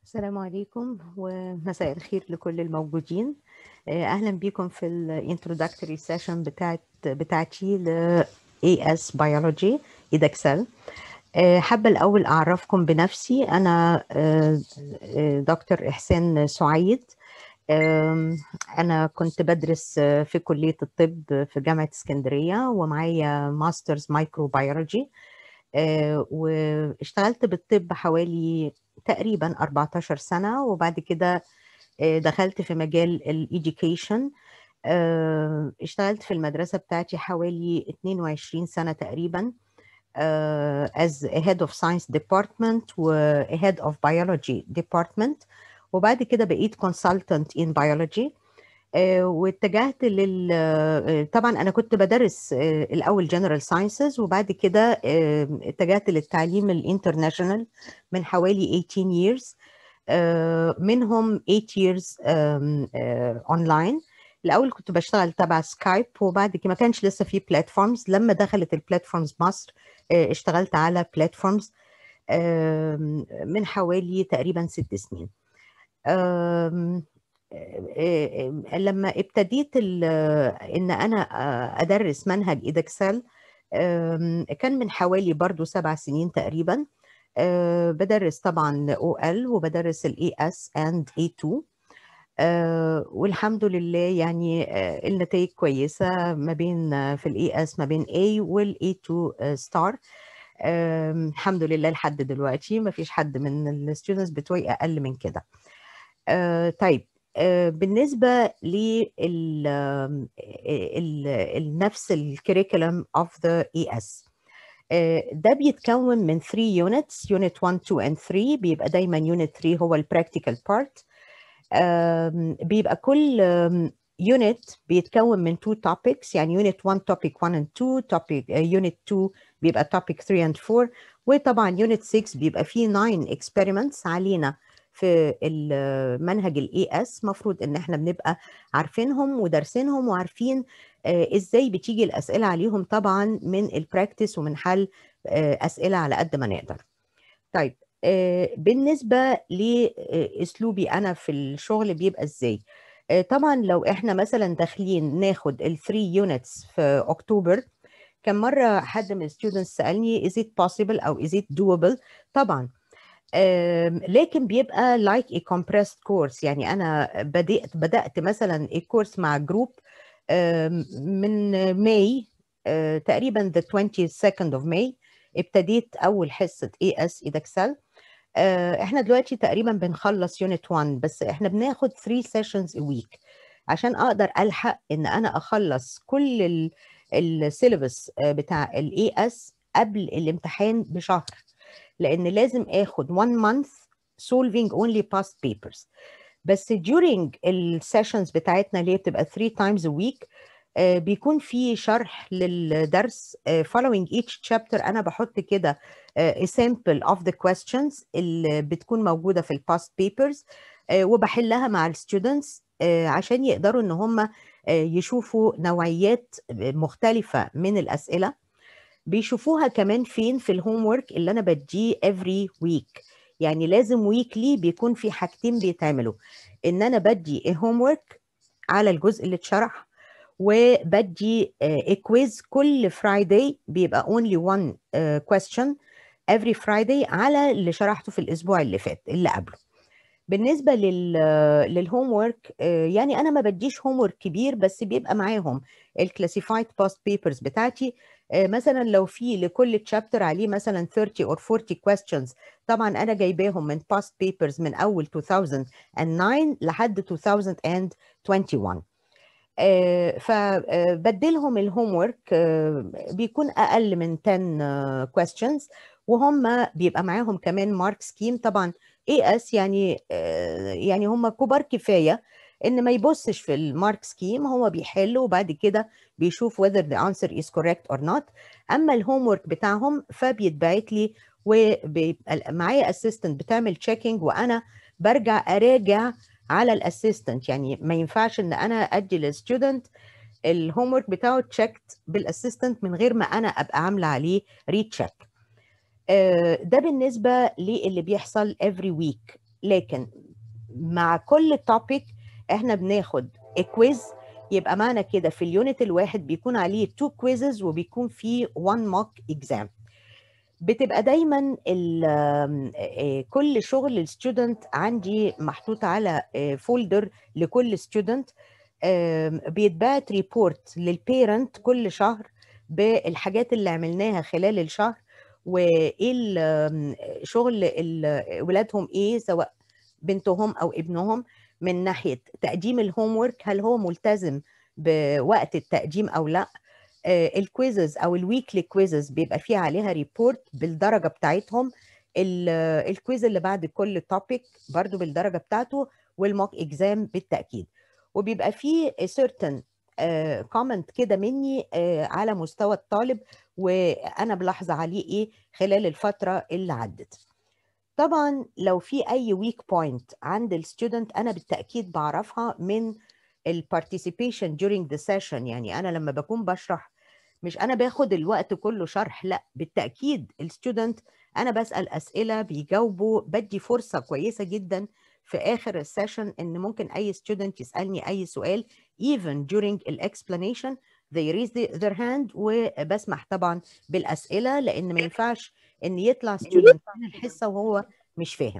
السلام عليكم ومساء الخير لكل الموجودين اهلا بيكم في الانترودكتوري سيشن بتاعت بتاعتي ل AS Biology إيدكسل حابة الأول أعرفكم بنفسي أنا دكتور إحسان سعيد أنا كنت بدرس في كلية الطب في جامعة اسكندرية ومعايا ماسترز مايكروبيولوجي واشتغلت بالطب حوالي تقريبا 14 سنة وبعد كده دخلت في مجال الإيديوكيشن اشتغلت في المدرسة بتاعتي حوالي 22 سنة تقريبا as a head of science department و head of biology department وبعد كده بقيت consultant in biology واتجهت لل طبعا انا كنت بدرس الاول جنرال ساينسز وبعد كده اتجهت للتعليم الانترناشونال من حوالي 18 years منهم 8 years اونلاين الاول كنت بشتغل تبع سكايب وبعد كده ما كانش لسه في بلاتفورمز لما دخلت البلاتفورمز مصر اشتغلت على بلاتفورمز من حوالي تقريبا ست سنين لما ابتديت ان انا ادرس منهج ايدكسل كان من حوالي برضو سبع سنين تقريبا بدرس طبعا او ال وبدرس الاي اس اند اي 2 والحمد لله يعني النتائج كويسه ما بين في الاي اس ما بين A والاي 2 ستار الحمد لله لحد دلوقتي ما فيش حد من الستودنتس بتوعي اقل من كده طيب بالنسبه لنفس الكريكولم اوف ذا اي اس ده بيتكون من 3 يونتس يونت 1 2 and 3 بيبقى دايما يونت 3 هو البراكتيكال بارت بيبقى كل يونت بيتكون من 2 topics يعني يونت 1 topic 1 and 2 topic يونت 2 بيبقى topic 3 and 4 وطبعا يونت 6 بيبقى فيه 9 experiments علينا في المنهج الاي اس مفروض ان احنا بنبقى عارفينهم ودارسينهم وعارفين ازاي بتيجي الاسئله عليهم طبعا من البراكتس ومن حل اسئله على قد ما نقدر طيب بالنسبه لاسلوبي انا في الشغل بيبقى ازاي طبعا لو احنا مثلا داخلين ناخد الثري يونتس في اكتوبر كان مره حد من الستودنتس سالني is it possible او is it doable طبعا لكن بيبقى like a compressed course يعني انا بدأت بدأت مثلا الكورس مع جروب من ماي تقريبا the 22nd of May ابتديت اول حصه اي اس ايدكسل احنا دلوقتي تقريبا بنخلص يونت 1 بس احنا بناخد 3 sessions a week عشان اقدر الحق ان انا اخلص كل السيلبس بتاع الاي اس قبل الامتحان بشهر لان لازم اخد 1 month solving only past papers بس during السيشنز بتاعتنا اللي هي بتبقى 3 times a week uh, بيكون في شرح للدرس uh, following each chapter انا بحط كده uh, a sample of the questions اللي بتكون موجوده في الباست papers وبحلها مع الستودنتس عشان يقدروا ان هم يشوفوا نوعيات مختلفه من الاسئله بيشوفوها كمان فين في الهوم ورك اللي انا بديه every week يعني لازم ويكلي بيكون في حاجتين بيتعملوا ان انا بدي هوم ورك على الجزء اللي اتشرح وبدي كويز كل فرايداي بيبقى only one question every Friday على اللي شرحته في الاسبوع اللي فات اللي قبله بالنسبه لل للهوم ورك يعني انا ما بديش هوم ورك كبير بس بيبقى معاهم الكلاسيفايد باست بيبرز بتاعتي مثلا لو في لكل تشابتر عليه مثلا 30 or 40 questions طبعا انا جايباهم من باست بيبرز من اول 2009 لحد 2021 فبدلهم الهوم ورك بيكون اقل من 10 questions وهم بيبقى معاهم كمان مارك سكيم طبعا اي اس يعني يعني هم كبار كفايه ان ما يبصش في المارك سكيم هو بيحل وبعد كده بيشوف whether the answer is correct or not اما الهوم ورك بتاعهم فبيتبعت لي وبيبقى معايا اسيستنت بتعمل تشيكينج وانا برجع اراجع على الاسيستنت يعني ما ينفعش ان انا ادي للستودنت الهوم ورك بتاعه تشيكت بالاسيستنت من غير ما انا ابقى عامله عليه ريتشيك ده بالنسبه للي بيحصل every week لكن مع كل توبيك احنا بناخد كويز يبقى معنى كده في اليونت الواحد بيكون عليه تو كويزز وبيكون فيه 1 موك اكزام بتبقى دايما كل شغل الستودنت عندي محطوط على فولدر لكل ستودنت بيتبعت ريبورت للبيرنت كل شهر بالحاجات اللي عملناها خلال الشهر وايه شغل ولادهم ايه سواء بنتهم او ابنهم من ناحيه تقديم الهوم ورك هل هو ملتزم بوقت التقديم او لا الكويزز او الويكلي كويزز بيبقى فيها عليها ريبورت بالدرجه بتاعتهم الكويز اللي بعد كل توبيك برضو بالدرجه بتاعته والموك اكزام بالتاكيد وبيبقى فيه certain كومنت كده مني على مستوى الطالب وانا بلاحظ عليه ايه خلال الفتره اللي عدت طبعا لو في اي ويك بوينت عند الستودنت انا بالتاكيد بعرفها من البارتيسيبيشن during the session يعني انا لما بكون بشرح مش انا باخد الوقت كله شرح لا بالتاكيد الستودنت انا بسال اسئله بيجاوبوا بدي فرصه كويسه جدا في اخر السيشن ان ممكن اي ستودنت يسالني اي سؤال even during explanation they raise their hand وبسمح طبعا بالاسئله لان ما ينفعش ان يطلع ستودنت من الحصه وهو مش فاهم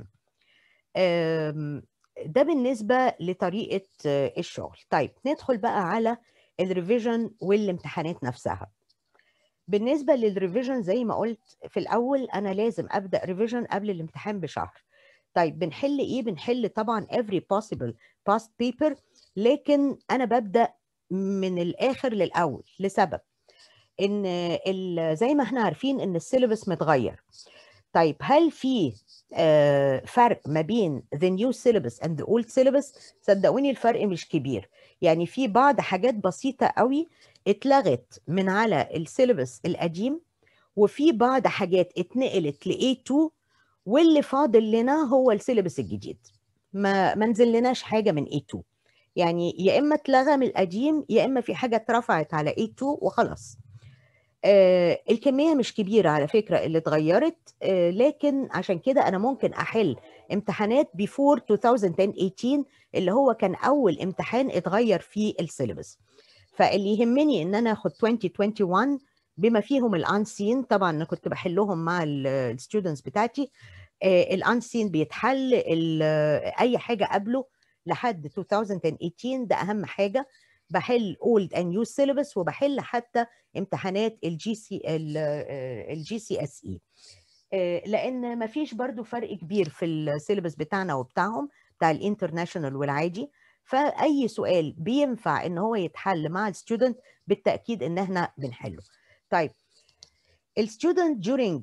ده بالنسبه لطريقه الشغل طيب ندخل بقى على الريفيجن والامتحانات نفسها بالنسبه للريفيجن زي ما قلت في الاول انا لازم ابدا ريفيجن قبل الامتحان بشهر طيب بنحل ايه بنحل طبعا every possible past paper لكن انا ببدا من الاخر للاول لسبب ان زي ما احنا عارفين ان السيلبس متغير طيب هل في فرق ما بين the new syllabus and the old syllabus صدقوني الفرق مش كبير يعني في بعض حاجات بسيطة قوي اتلغت من على السيلبس القديم وفي بعض حاجات اتنقلت ل A2 واللي فاضل لنا هو السيلبس الجديد ما ما نزلناش حاجة من A2 يعني يا إما اتلغى من القديم يا إما في حاجة اترفعت على A2 وخلاص آه الكميه مش كبيره على فكره اللي اتغيرت آه لكن عشان كده انا ممكن احل امتحانات بيفور 2018 اللي هو كان اول امتحان اتغير فيه السيلبس فاللي يهمني ان انا اخد 2021 بما فيهم الانسين طبعا انا كنت بحلهم مع الستودنتس بتاعتي آه الانسين بيتحل اي حاجه قبله لحد 2018 ده اهم حاجه بحل اولد اند نيو سيلبس وبحل حتى امتحانات الجي سي الجي سي اس اي لان ما فيش برضو فرق كبير في السيلبس بتاعنا وبتاعهم بتاع الانترناشونال والعادي فاي سؤال بينفع ان هو يتحل مع الستودنت بالتاكيد ان احنا بنحله طيب الستودنت during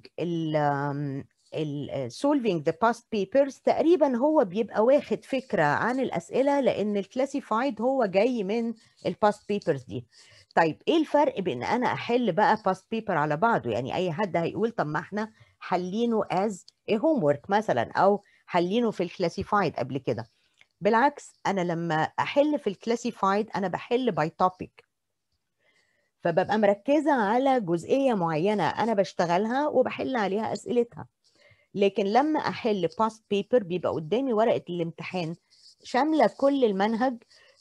solving the past papers تقريبا هو بيبقى واخد فكرة عن الأسئلة لأن الكلاسيفايد هو جاي من الباست بيبرز دي طيب ايه الفرق بين انا احل بقى باست بيبر على بعضه يعني اي حد هيقول طب ما احنا حلينه از a homework مثلا او حلينه في الكلاسيفايد قبل كده بالعكس انا لما احل في الكلاسيفايد انا بحل باي توبيك فببقى مركزة على جزئية معينة أنا بشتغلها وبحل عليها أسئلتها لكن لما احل باست بيبر بيبقى قدامي ورقه الامتحان شامله كل المنهج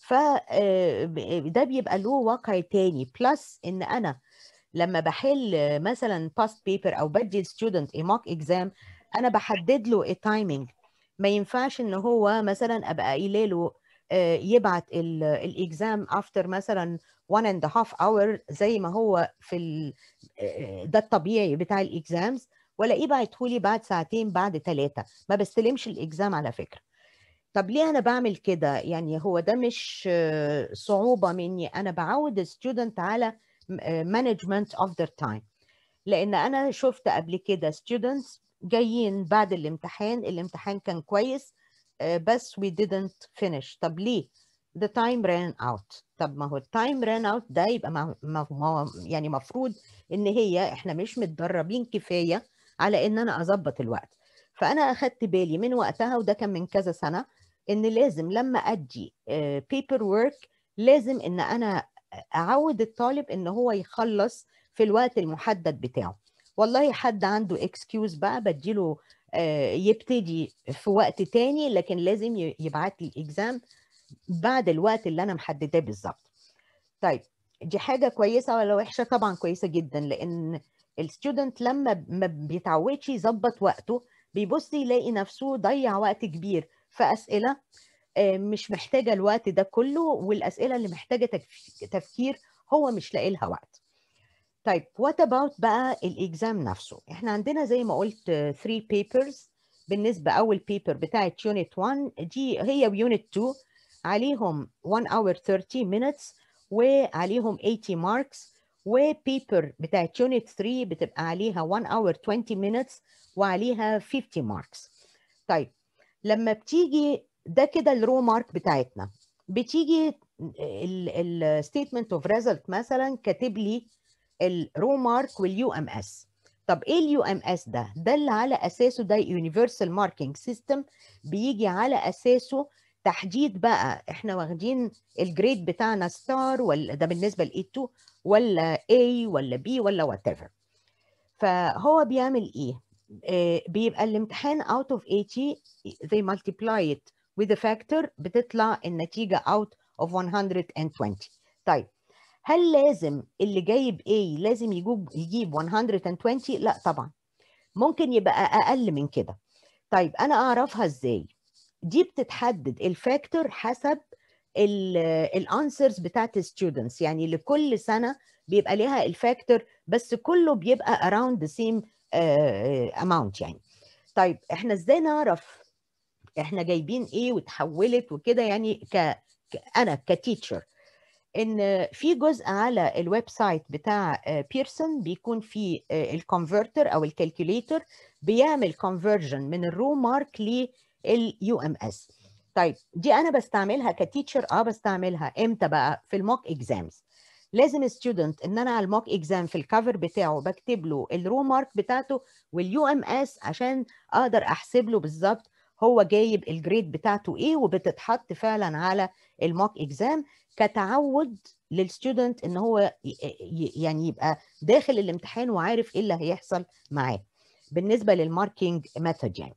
فده بيبقى له واقع تاني بلس ان انا لما بحل مثلا باست بيبر او بدي الستودنت ماك اكزام انا بحدد له التايمنج ما ينفعش ان هو مثلا ابقى قايله له يبعت الاكزام افتر مثلا 1 اند هاف اور زي ما هو في ده الطبيعي بتاع الاكزامز والاقيه بعتهولي بعد ساعتين بعد ثلاثه ما بستلمش الاكزام على فكره طب ليه انا بعمل كده يعني هو ده مش صعوبه مني انا بعود الستودنت على مانجمنت اوف ذير تايم لان انا شفت قبل كده ستودنتس جايين بعد الامتحان الامتحان كان كويس بس we didn't finish طب ليه the time ran out طب ما هو التايم ran out ده يبقى ما ما يعني مفروض ان هي احنا مش متدربين كفايه على ان انا اظبط الوقت فانا اخدت بالي من وقتها وده كان من كذا سنه ان لازم لما ادي بيبر ورك لازم ان انا اعود الطالب ان هو يخلص في الوقت المحدد بتاعه والله حد عنده اكسكيوز بقى بديله يبتدي في وقت تاني لكن لازم يبعت لي الاكزام بعد الوقت اللي انا محدداه بالظبط طيب دي حاجه كويسه ولا وحشه طبعا كويسه جدا لان الستودنت لما ما بيتعودش يظبط وقته بيبص يلاقي نفسه ضيع وقت كبير في اسئله مش محتاجه الوقت ده كله والاسئله اللي محتاجه تفكير هو مش لاقي لها وقت طيب وات اباوت بقى الاكزام نفسه احنا عندنا زي ما قلت 3 بيبرز بالنسبه اول بيبر بتاعت يونت 1 دي هي ويونت 2 عليهم 1 اور 30 minutes وعليهم 80 ماركس وبيبر بتاعت يونت 3 بتبقى عليها 1 اور 20 minutes وعليها 50 ماركس طيب لما بتيجي ده كده الرو مارك بتاعتنا بتيجي الستيتمنت اوف ريزلت مثلا كاتب لي الرو مارك واليو ام اس طب ايه اليو ام اس ده ده اللي على اساسه ده يونيفرسال ماركينج سيستم بيجي على اساسه تحديد بقى احنا واخدين الجريد بتاعنا ستار ولا ده بالنسبه لاي 2 ولا A ولا B ولا وات ايفر فهو بيعمل ايه آه بيبقى الامتحان out of 80 they multiply it with a factor بتطلع النتيجه out of 120 طيب هل لازم اللي جايب A لازم يجيب يجيب 120 لا طبعا ممكن يبقى اقل من كده طيب انا اعرفها ازاي دي بتتحدد الفاكتور حسب الانسرز بتاعت الستودنتس يعني لكل سنه بيبقى ليها الفاكتور بس كله بيبقى around the same uh, amount يعني طيب احنا ازاي نعرف احنا جايبين ايه وتحولت وكده يعني ك... ك... انا كتيتشر ان في جزء على الويب سايت بتاع بيرسون بيكون فيه الكونفرتر او الكالكوليتر بيعمل كونفرجن من الرو مارك لليو ام اس طيب دي انا بستعملها كتيتشر اه بستعملها امتى بقى في الموك اكزامز لازم ستودنت ان انا على الموك اكزام في الكفر بتاعه بكتب له الرو مارك بتاعته واليو ام اس عشان اقدر احسب له بالظبط هو جايب الجريد بتاعته ايه وبتتحط فعلا على الموك اكزام كتعود للستودنت ان هو يعني يبقى داخل الامتحان وعارف ايه اللي هيحصل معاه بالنسبه للماركينج ميثود يعني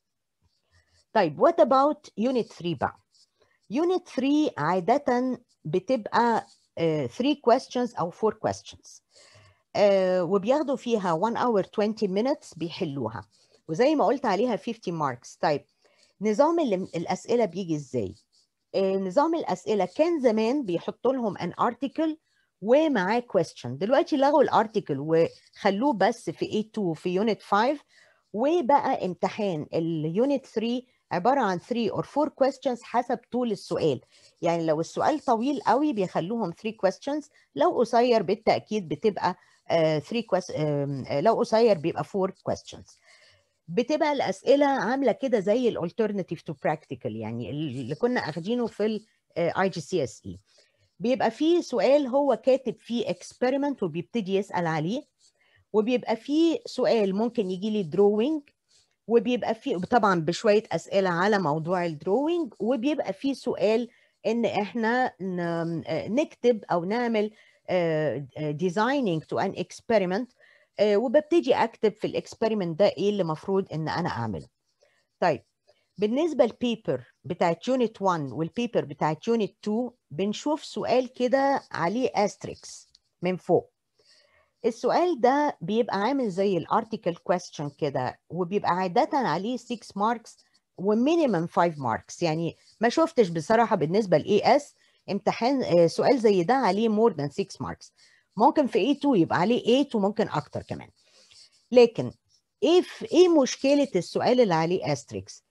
طيب وات اباوت يونت 3 بقى يونت 3 عاده بتبقى 3 uh, questions او 4 questions uh, وبياخدوا فيها 1 hour 20 minutes بيحلوها وزي ما قلت عليها 50 marks طيب نظام الاسئله بيجي ازاي نظام الاسئله كان زمان بيحطوا لهم ان ارتكل ومعاه question دلوقتي لغوا الارتكل وخلوه بس في A2 في يونت 5 وبقى امتحان اليونت 3 عباره عن 3 or 4 questions حسب طول السؤال يعني لو السؤال طويل قوي بيخلوهم 3 questions لو قصير بالتاكيد بتبقى 3 uh, uh, لو قصير بيبقى 4 questions بتبقى الاسئله عامله كده زي الالترناتيف تو براكتيكال يعني اللي كنا اخدينه في الاي جي سي اس اي بيبقى فيه سؤال هو كاتب فيه اكسبيرمنت وبيبتدي يسال عليه وبيبقى فيه سؤال ممكن يجي لي دروينج وبيبقى فيه طبعا بشويه اسئله على موضوع الدروينج وبيبقى فيه سؤال ان احنا نكتب او نعمل ديزايننج تو ان اكسبيرمنت وببتدي اكتب في الاكسبيرمنت ده ايه اللي المفروض ان انا اعمله طيب بالنسبه للبيبر بتاعت يونت 1 والبيبر بتاعت يونت 2 بنشوف سؤال كده عليه استريكس من فوق السؤال ده بيبقى عامل زي الارتكل كويستشن كده وبيبقى عاده عليه 6 ماركس ومينيمم 5 ماركس يعني ما شفتش بصراحه بالنسبه لاي اس امتحان سؤال زي ده عليه مور ذان 6 ماركس ممكن في A2 يبقى عليه 8 وممكن اكتر كمان لكن ايه ايه مشكله السؤال اللي عليه استريكس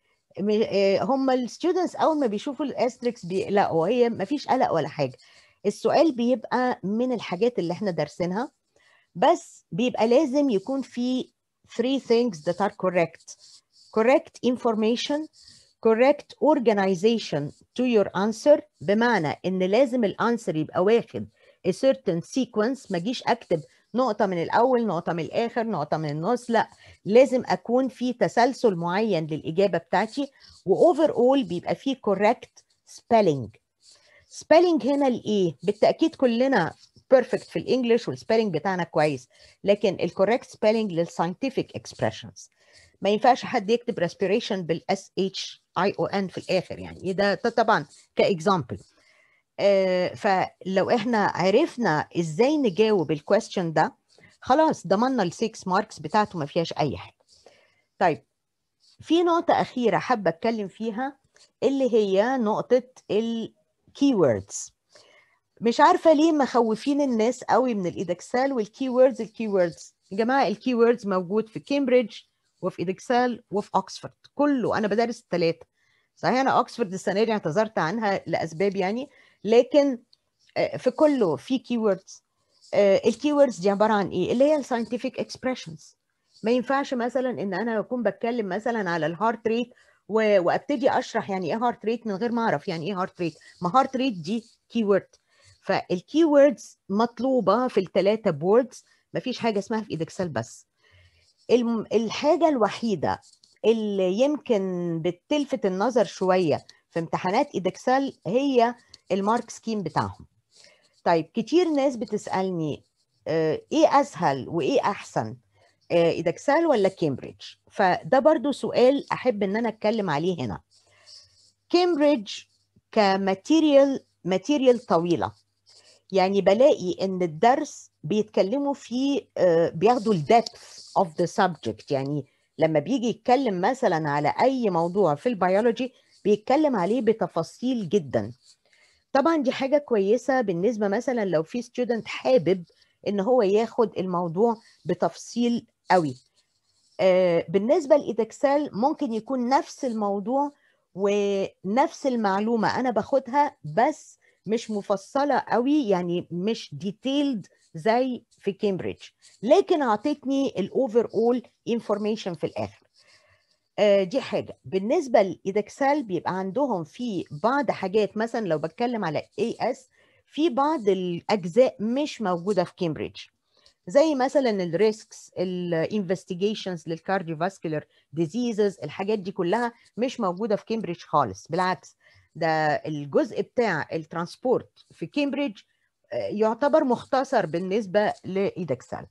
هم الستودنتس اول ما بيشوفوا الاستريكس بيقلقوا هي ما فيش قلق ولا حاجه السؤال بيبقى من الحاجات اللي احنا دارسينها بس بيبقى لازم يكون في three things that are correct correct information correct organization to your answer بمعنى ان لازم الانسر يبقى واخد a certain sequence ما اجيش اكتب نقطه من الاول نقطه من الاخر نقطه من النص لا لازم اكون في تسلسل معين للاجابه بتاعتي واوفر اول بيبقى فيه correct spelling spelling هنا لايه بالتاكيد كلنا بيرفكت في الانجليش والسبيلنج بتاعنا كويس لكن الكوريكت سبيلنج للساينتفك اكسبريشنز ما ينفعش حد يكتب respiration بالاس اتش اي او ان في الاخر يعني ده طبعا كاكزامبل فلو احنا عرفنا ازاي نجاوب الكويستشن ده خلاص ضمننا السكس ماركس بتاعته ما فيهاش اي حاجه طيب في نقطه اخيره حابه اتكلم فيها اللي هي نقطه الكي ووردز مش عارفه ليه مخوفين الناس قوي من الايدكسال والكي ووردز الكي ووردز يا جماعه الكي ووردز موجود في كامبريدج وفي ايدكسال وفي اوكسفورد كله انا بدرس الثلاثه صحيح انا اوكسفورد السنه دي اعتذرت عنها لاسباب يعني لكن في كله في كي ووردز الكي ووردز دي عباره عن ايه اللي هي الساينتفك اكسبريشنز ما ينفعش مثلا ان انا اكون بتكلم مثلا على الهارت ريت وابتدي اشرح يعني ايه هارت ريت من غير ما اعرف يعني ايه هارت ريت ما هارت ريت دي كي وورد فالكي ووردز مطلوبه في الثلاثه بوردز ما فيش حاجه اسمها في ايدكسل بس الحاجه الوحيده اللي يمكن بتلفت النظر شويه في امتحانات ايدكسل هي المارك سكيم بتاعهم طيب كتير ناس بتسالني ايه اسهل وايه احسن ايدكسال ولا كامبريدج فده برضو سؤال احب ان انا اتكلم عليه هنا كامبريدج كماتيريال ماتيريال طويله يعني بلاقي ان الدرس بيتكلموا فيه بياخدوا الدبث اوف ذا سبجكت يعني لما بيجي يتكلم مثلا على اي موضوع في البيولوجي بيتكلم عليه بتفاصيل جدا طبعا دي حاجه كويسه بالنسبه مثلا لو في ستودنت حابب ان هو ياخد الموضوع بتفصيل قوي آه بالنسبه للايدكسال ممكن يكون نفس الموضوع ونفس المعلومه انا باخدها بس مش مفصله قوي يعني مش ديتيلد زي في كامبريدج لكن اعطتني الاوفر اول انفورميشن في الاخر آه دي حاجه بالنسبه للايدكسال بيبقى عندهم في بعض حاجات مثلا لو بتكلم على اي اس في بعض الاجزاء مش موجوده في كامبريدج زي مثلا الريسكس الانفستيجيشنز للكارديوفاسكولار ديزيزز الحاجات دي كلها مش موجوده في كامبريدج خالص بالعكس ده الجزء بتاع الترانسبورت في كامبريدج يعتبر مختصر بالنسبه لايدكسال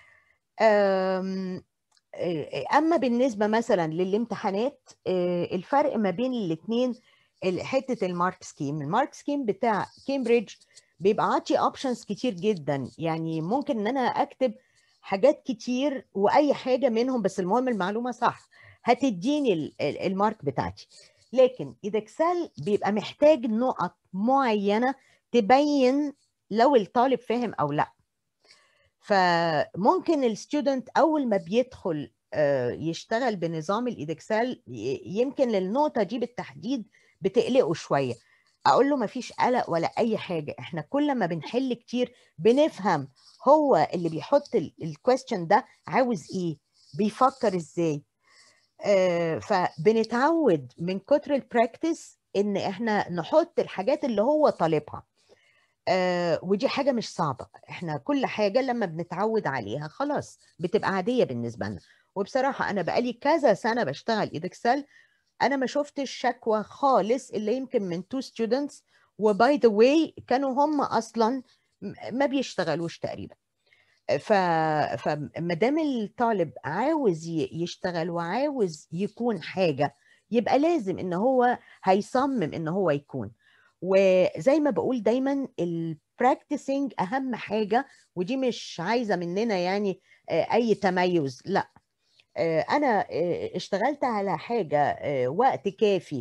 اما بالنسبه مثلا للامتحانات الفرق ما بين الاثنين حته المارك سكيم المارك سكيم بتاع كامبريدج بيبقى عاطي اوبشنز كتير جدا يعني ممكن ان انا اكتب حاجات كتير واي حاجه منهم بس المهم المعلومه صح هتديني المارك بتاعتي لكن ايدكسال بيبقى محتاج نقط معينه تبين لو الطالب فاهم او لا فممكن الستودنت اول ما بيدخل يشتغل بنظام الايدكسال يمكن للنقطه دي بالتحديد بتقلقه شويه اقول له مفيش قلق ولا اي حاجه احنا كل ما بنحل كتير بنفهم هو اللي بيحط الكويستشن ده عاوز ايه بيفكر ازاي آه فبنتعود من كتر البراكتس ان احنا نحط الحاجات اللي هو طالبها آه ودي حاجه مش صعبه احنا كل حاجه لما بنتعود عليها خلاص بتبقى عاديه بالنسبه لنا وبصراحه انا بقالي كذا سنه بشتغل ايدكسل انا ما شفتش شكوى خالص الا يمكن من تو ستودنتس وباي ذا واي كانوا هم اصلا ما بيشتغلوش تقريبا ف فما دام الطالب عاوز يشتغل وعاوز يكون حاجه يبقى لازم ان هو هيصمم ان هو يكون وزي ما بقول دايما البراكتسنج اهم حاجه ودي مش عايزه مننا يعني اي تميز لا انا اشتغلت على حاجه وقت كافي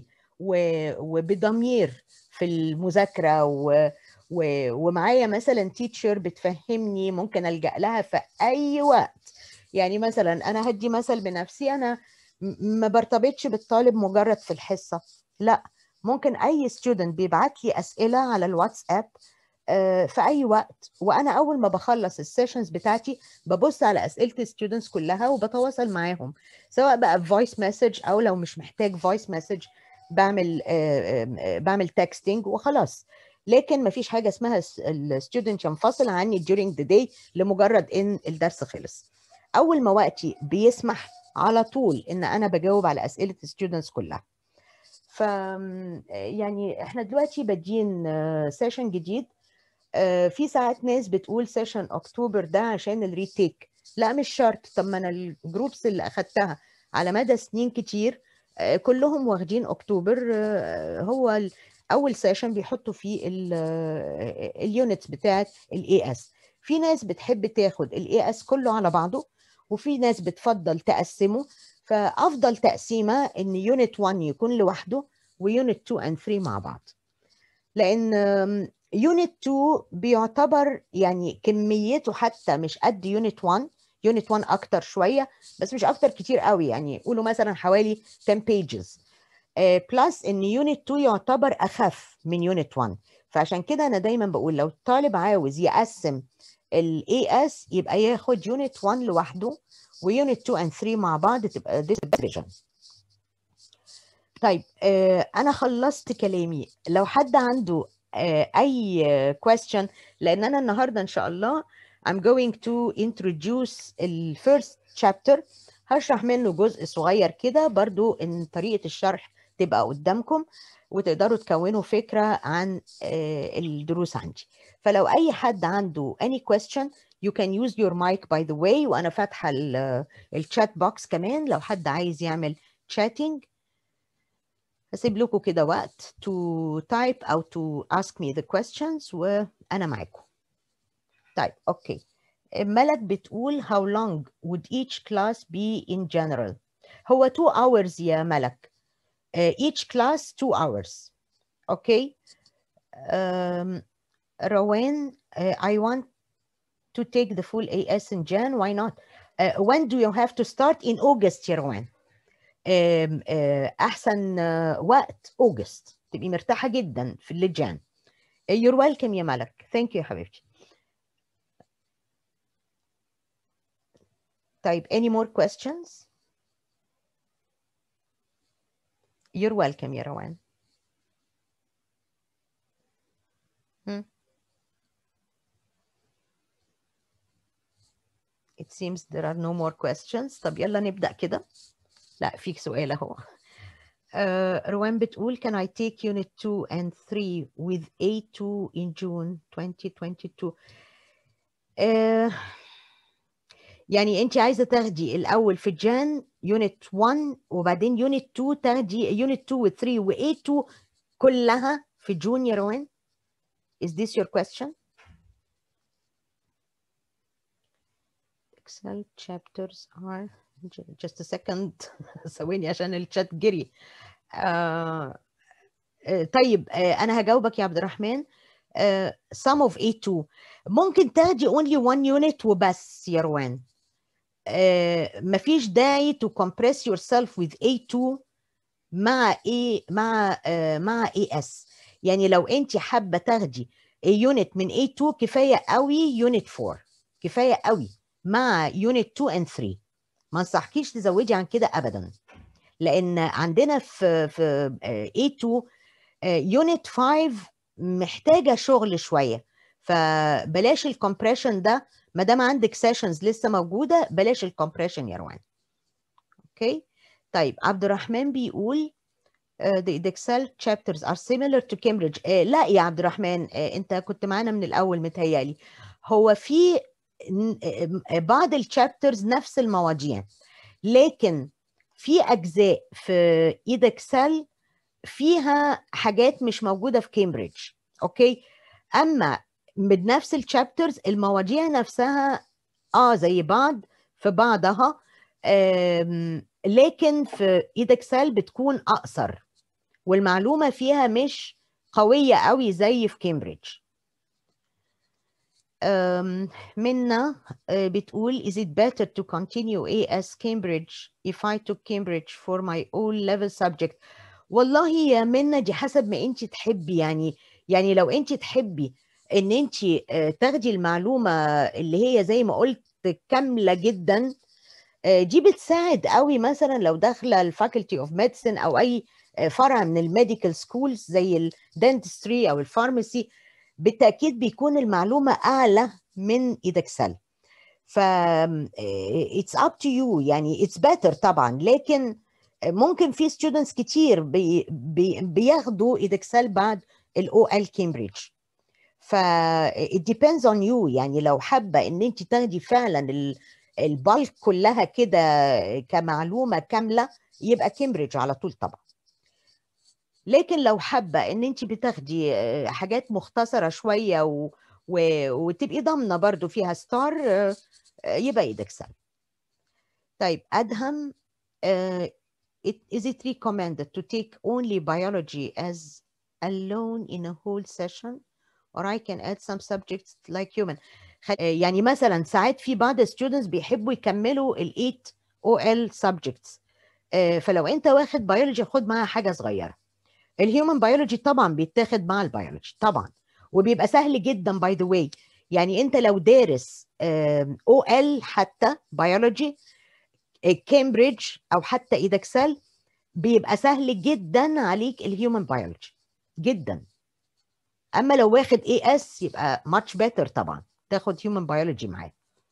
وبضمير في المذاكره و ومعايا مثلا تيتشر بتفهمني ممكن الجا لها في اي وقت يعني مثلا انا هدي مثل بنفسي انا ما برتبطش بالطالب مجرد في الحصه لا ممكن اي ستودنت بيبعت لي اسئله على الواتساب في اي وقت وانا اول ما بخلص السيشنز بتاعتي ببص على اسئله الستودنتس كلها وبتواصل معاهم سواء بقى فويس مسج او لو مش محتاج فويس مسج بعمل بعمل تكستنج وخلاص لكن ما فيش حاجه اسمها الستودنت ينفصل عني during the day لمجرد ان الدرس خلص اول ما وقتي بيسمح على طول ان انا بجاوب على اسئله الستودنتس كلها ف يعني احنا دلوقتي بادين سيشن جديد في ساعات ناس بتقول سيشن اكتوبر ده عشان الريتيك لا مش شرط طب ما انا الجروبس اللي اخدتها على مدى سنين كتير آه، كلهم واخدين اكتوبر آه، هو ال- اول سيشن بيحطوا فيه اليونتس بتاعت الاي اس في ناس بتحب تاخد الاي اس كله على بعضه وفي ناس بتفضل تقسمه فافضل تقسيمه ان يونت 1 يكون لوحده ويونت 2 and 3 مع بعض لان يونت 2 بيعتبر يعني كميته حتى مش قد يونت 1 يونت 1 اكتر شويه بس مش اكتر كتير قوي يعني قولوا مثلا حوالي 10 pages بلس ان يونت 2 يعتبر اخف من يونت 1 فعشان كده انا دايما بقول لو الطالب عاوز يقسم الاي اس يبقى ياخد يونت 1 لوحده ويونت 2 and 3 مع بعض تبقى division طيب آه، انا خلصت كلامي لو حد عنده آه، اي question لان انا النهارده ان شاء الله I'm going to introduce ال first chapter هشرح منه جزء صغير كده برضو ان طريقة الشرح تبقى قدامكم وتقدروا تكونوا فكرة عن آه، الدروس عندي فلو اي حد عنده any question you can use your mic by the way وانا فاتحة الشات بوكس كمان لو حد عايز يعمل chatting هسيب لكم كده وقت to type أو to ask me the questions وأنا معاكم. طيب أوكي. ملك بتقول how long would each class be in general؟ هو 2 hours يا ملك. Uh, each class 2 hours. أوكي. Um, روان uh, I want to take the full AS in Jan. Why not? Uh, when do you have to start? In August يا روان. آم، آه، احسن آه، وقت اوجست تبقي مرتاحه جدا في اللجان يور ويلكم يا ملك ثانك يو يا حبيبتي طيب any more questions you're welcome يا روان هم. it seems there are no more questions طب يلا نبدأ كده لا فيك سؤال اهو آه، روان بتقول can I take unit 2 and 3 with A2 in June 2022 آه، يعني انت عايزه تاخدي الاول في جان يونت 1 وبعدين يونت 2 تاخدي يونت 2 و 3 و A2 كلها في جون يا روان is this your question Excel chapters are j- just a second ثواني عشان الشات جري آه آه، طيب آه انا هجاوبك يا عبد الرحمن آه some of A2 ممكن تاخدي only one unit وبس يا روان آه مفيش داعي to compress yourself with A2 مع A مع آه مع AS يعني لو انت حابه تاخدي يونت من A2 كفايه قوي يونت 4 كفايه قوي مع يونت 2 and 3 ما انصحكيش تزودي عن كده ابدا لان عندنا في في آه، A2 يونت 5 محتاجه شغل شويه فبلاش الكompression ده ما دام عندك سيشنز لسه موجوده بلاش الكompression يا روان اوكي طيب عبد الرحمن بيقول uh, the, the Excel chapters are similar to Cambridge uh, لا يا عبد الرحمن uh, انت كنت معانا من الاول متهيألي هو في ن- آه، بعض الشابترز نفس المواضيع لكن في اجزاء في ايد اكسل فيها حاجات مش موجوده في كامبريدج اوكي اما من نفس الشابترز المواضيع نفسها اه زي بعض في بعضها آم، لكن في ايد اكسل بتكون اقصر والمعلومه فيها مش قويه قوي زي في كامبريدج um, منا uh, بتقول is it better to continue AS Cambridge if I took Cambridge for my O level subject والله يا منا دي حسب ما انت تحبي يعني يعني لو انت تحبي ان انت uh, تاخدي المعلومة اللي هي زي ما قلت كاملة جدا uh, دي بتساعد قوي مثلا لو داخلة الفاكولتي اوف ميديسن او اي uh, فرع من الميديكال سكولز زي الدنتستري او الفارماسي بالتاكيد بيكون المعلومه اعلى من ايدكسل ف اتس اب تو يو يعني اتس بيتر طبعا لكن ممكن في ستودنتس كتير بي بي بياخدوا ايدكسل بعد الاو ال كامبريدج ف it depends on you يعني لو حابه ان انت تاخدي فعلا ال البالك كلها كده كمعلومه كامله يبقى كامبريدج على طول طبعا لكن لو حابه ان انت بتاخدي آه، حاجات مختصره شويه و... و... وتبقي ضامنه برضو فيها ستار آه، آه، يبقى ايدكسل طيب ادهم uh, it, is it recommended to take only biology as alone in a whole session or I can add some subjects like human خ- آه، يعني مثلا ساعات في بعض students بيحبوا يكملوا ال 8 OL subjects آه، فلو انت واخد بيولوجي خد معاها حاجه صغيره الهيومن بيولوجي طبعا بيتاخد مع البيولوجي طبعا وبيبقى سهل جدا باي ذا واي يعني انت لو دارس او ال حتى بيولوجي كامبريدج او حتى ايدكسل بيبقى سهل جدا عليك الهيومن بيولوجي جدا اما لو واخد اي اس يبقى ماتش بيتر طبعا تاخد هيومن بيولوجي معاه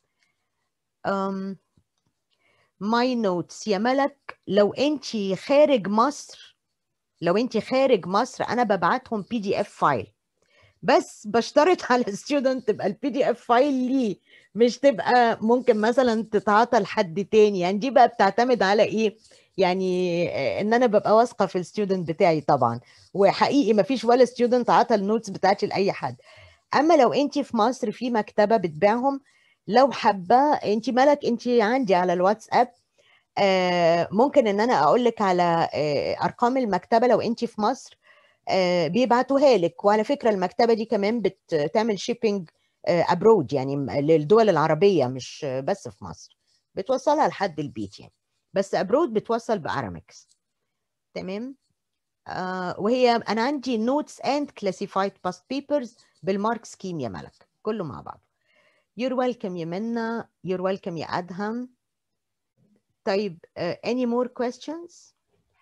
ماي نوتس يا ملك لو انت خارج مصر لو انت خارج مصر انا ببعتهم بي دي اف فايل بس بشترط على الستودنت تبقى البي دي اف فايل ليه مش تبقى ممكن مثلا تتعاطى لحد تاني يعني دي بقى بتعتمد على ايه يعني آه، ان انا ببقى واثقه في الستودنت بتاعي طبعا وحقيقي ما فيش ولا ستودنت عطى النوتس بتاعتي لاي حد اما لو انت في مصر في مكتبه بتبيعهم لو حابه انت مالك انت عندي على الواتساب آه، ممكن ان انا اقول لك على آه، ارقام المكتبه لو انت في مصر آه، بيبعتوها لك وعلى فكره المكتبه دي كمان بتعمل شيبينج ابرود يعني م- للدول العربيه مش آه، بس في مصر بتوصلها لحد البيت يعني بس ابرود بتوصل بارامكس تمام آه وهي انا عندي نوتس اند كلاسيفايد باست بيبرز بالمارك سكيم يا ملك كله مع بعض يور ويلكم يا منى يور ويلكم يا ادهم طيب uh, any more questions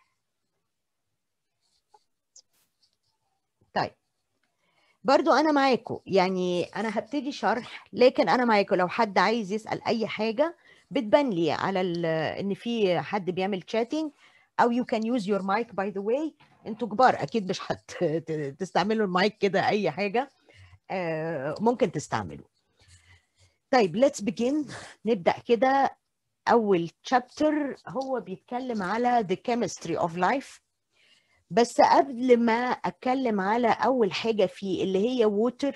طيب برضو انا معاكم يعني انا هبتدي شرح لكن انا معاكم لو حد عايز يسأل اي حاجة بتبان لي على ال- ان في حد بيعمل chatting او you can use your mic by the way انتوا كبار اكيد مش هتستعملوا المايك كده اي حاجة آه، ممكن تستعملوا طيب let's begin نبدأ كده اول chapter هو بيتكلم على the chemistry of life بس قبل ما اتكلم على اول حاجه فيه اللي هي ووتر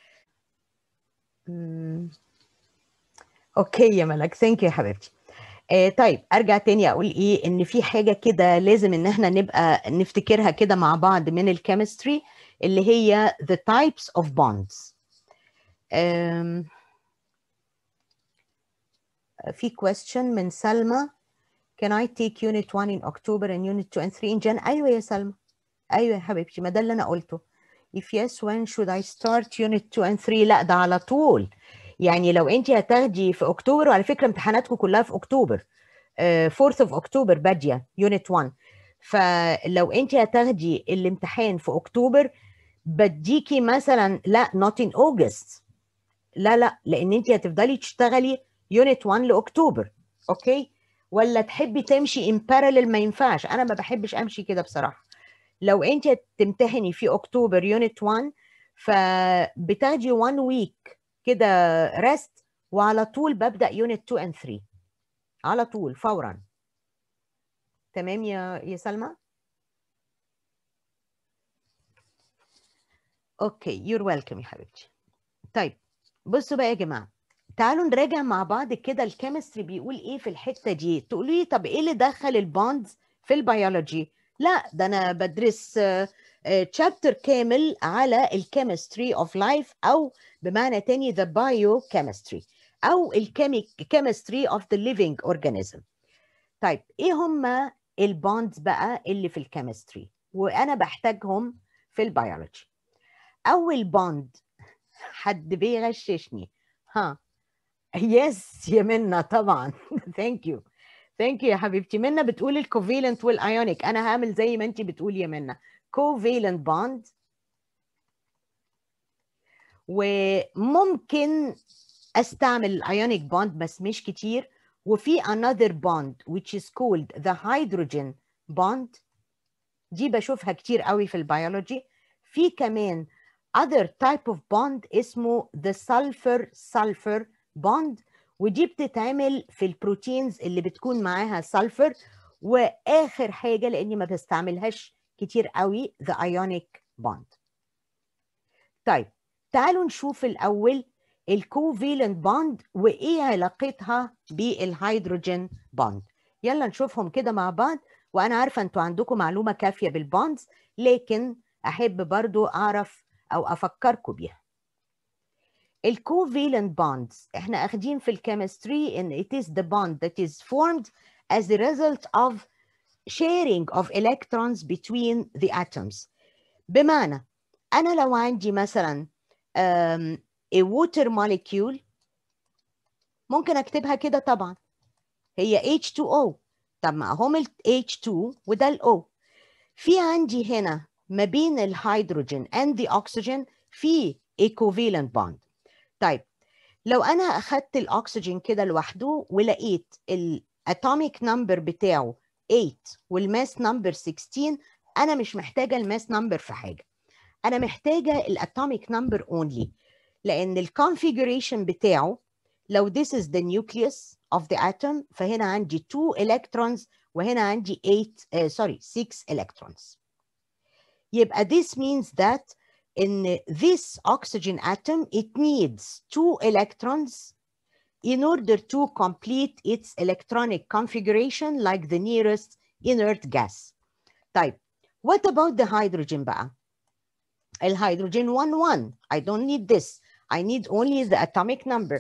اوكي يا ملك ثانك يو يا حبيبتي آه طيب ارجع تاني اقول ايه ان في حاجه كده لازم ان احنا نبقى نفتكرها كده مع بعض من الكيمستري اللي هي the types of bonds آم، في question من سلمى Can I take unit 1 in October and unit 2 and 3 in Jan؟ أيوة يا سلمى أيوة يا حبيبتي ما ده اللي أنا قلته If yes when should I start unit 2 and 3 لا ده على طول يعني لو أنت هتاخدي في أكتوبر وعلى فكرة امتحاناتكم كلها في أكتوبر آه، 4th of أكتوبر بادية unit 1 فلو أنت هتاخدي الامتحان في أكتوبر بديكي مثلا لا not in August لا لا لأن أنت هتفضلي تشتغلي unit 1 لأكتوبر أوكي ولا تحبي تمشي in parallel ما ينفعش انا ما بحبش امشي كده بصراحه لو انت تمتحني في اكتوبر يونت 1 فبتاخدي 1 ويك كده ريست وعلى طول ببدا يونت 2 and 3 على طول فورا تمام يا يا سلمى اوكي يور ويلكم يا حبيبتي طيب بصوا بقى يا جماعه تعالوا نراجع مع بعض كده الكيمستري بيقول ايه في الحته دي تقولوا لي طب ايه اللي دخل البوندز في البيولوجي لا ده انا بدرس تشابتر كامل على الكيمستري اوف لايف او بمعنى تاني the biochemistry او الكيمستري اوف the living organism طيب ايه هما البوندز بقى اللي في الكيمستري وانا بحتاجهم في البيولوجي اول بوند حد بيغششني ها يس يا منى طبعا ثانك يو ثانك يو يا حبيبتي منى بتقول الكوفيلنت والايونيك انا هعمل زي ما انت بتقولي يا منى كوفيلنت بوند وممكن استعمل الايونيك بوند بس مش كتير وفي another bond which is called the hydrogen bond دي بشوفها كتير قوي في البيولوجي في كمان other type of bond اسمه the sulfur sulfur bond ودي بتتعمل في البروتينز اللي بتكون معاها سلفر واخر حاجه لاني ما بستعملهاش كتير قوي the ionic bond طيب تعالوا نشوف الاول الكوفيلنت بوند وايه علاقتها بالهيدروجين بوند يلا نشوفهم كده مع بعض وانا عارفه انتوا عندكم معلومه كافيه بالبوندز لكن احب برضو اعرف او افكركم بيها الكوفيلنت بوندز احنا اخدين في الكيمستري ان it is the bond that is formed as a result of sharing of electrons between the atoms بمعنى انا لو عندي مثلا um, a water molecule ممكن اكتبها كده طبعا هي H2O طب ما هم ال H2 وده ال O في عندي هنا ما بين الهيدروجين and the oxygen في equivalent bond طيب لو انا اخدت الاكسجين كده لوحده ولقيت الاتوميك نمبر بتاعه 8 والماس نمبر 16 انا مش محتاجه الماس نمبر في حاجه انا محتاجه الاتوميك نمبر اونلي لان الكونفيجريشن بتاعه لو this is the nucleus of the atom فهنا عندي 2 electrons وهنا عندي 8 uh, sorry 6 electrons يبقى this means that in this oxygen atom it needs two electrons in order to complete its electronic configuration like the nearest inert gas. طيب what about the hydrogen بقى؟ الهيدروجين 1 1 I don't need this I need only the atomic number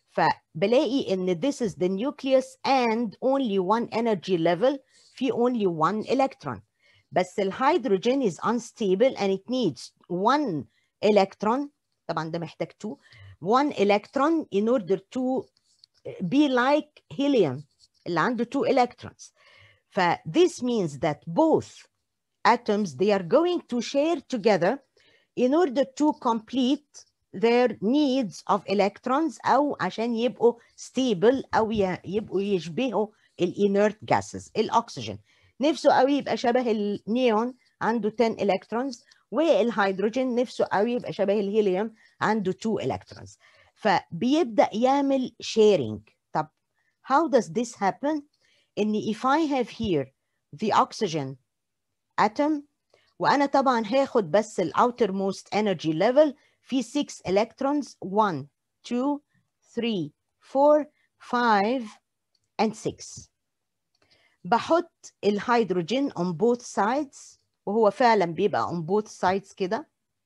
فبلاقي ان this is the nucleus and only one energy level في only one electron بس الهيدروجين is unstable and it needs one electron طبعا ده محتاج two one electron in order to be like helium اللي عنده two electrons ف this means that both atoms they are going to share together in order to complete their needs of electrons أو عشان يبقوا stable أو يبقوا يشبهوا الانert gases الأكسجين نفسه قوي يبقى شبه النيون عنده 10 electrons والهيدروجين نفسه قوي يبقى شبه الهيليوم عنده 2 electrons فبيبدأ يعمل sharing طب how does this happen ان if I have here the oxygen atom وانا طبعا هاخد بس الاوترموست energy level في 6 electrons 1 2 3 4 5 and 6 بحط الهيدروجين on both sides وهو فعلا بيبقى on both sides كده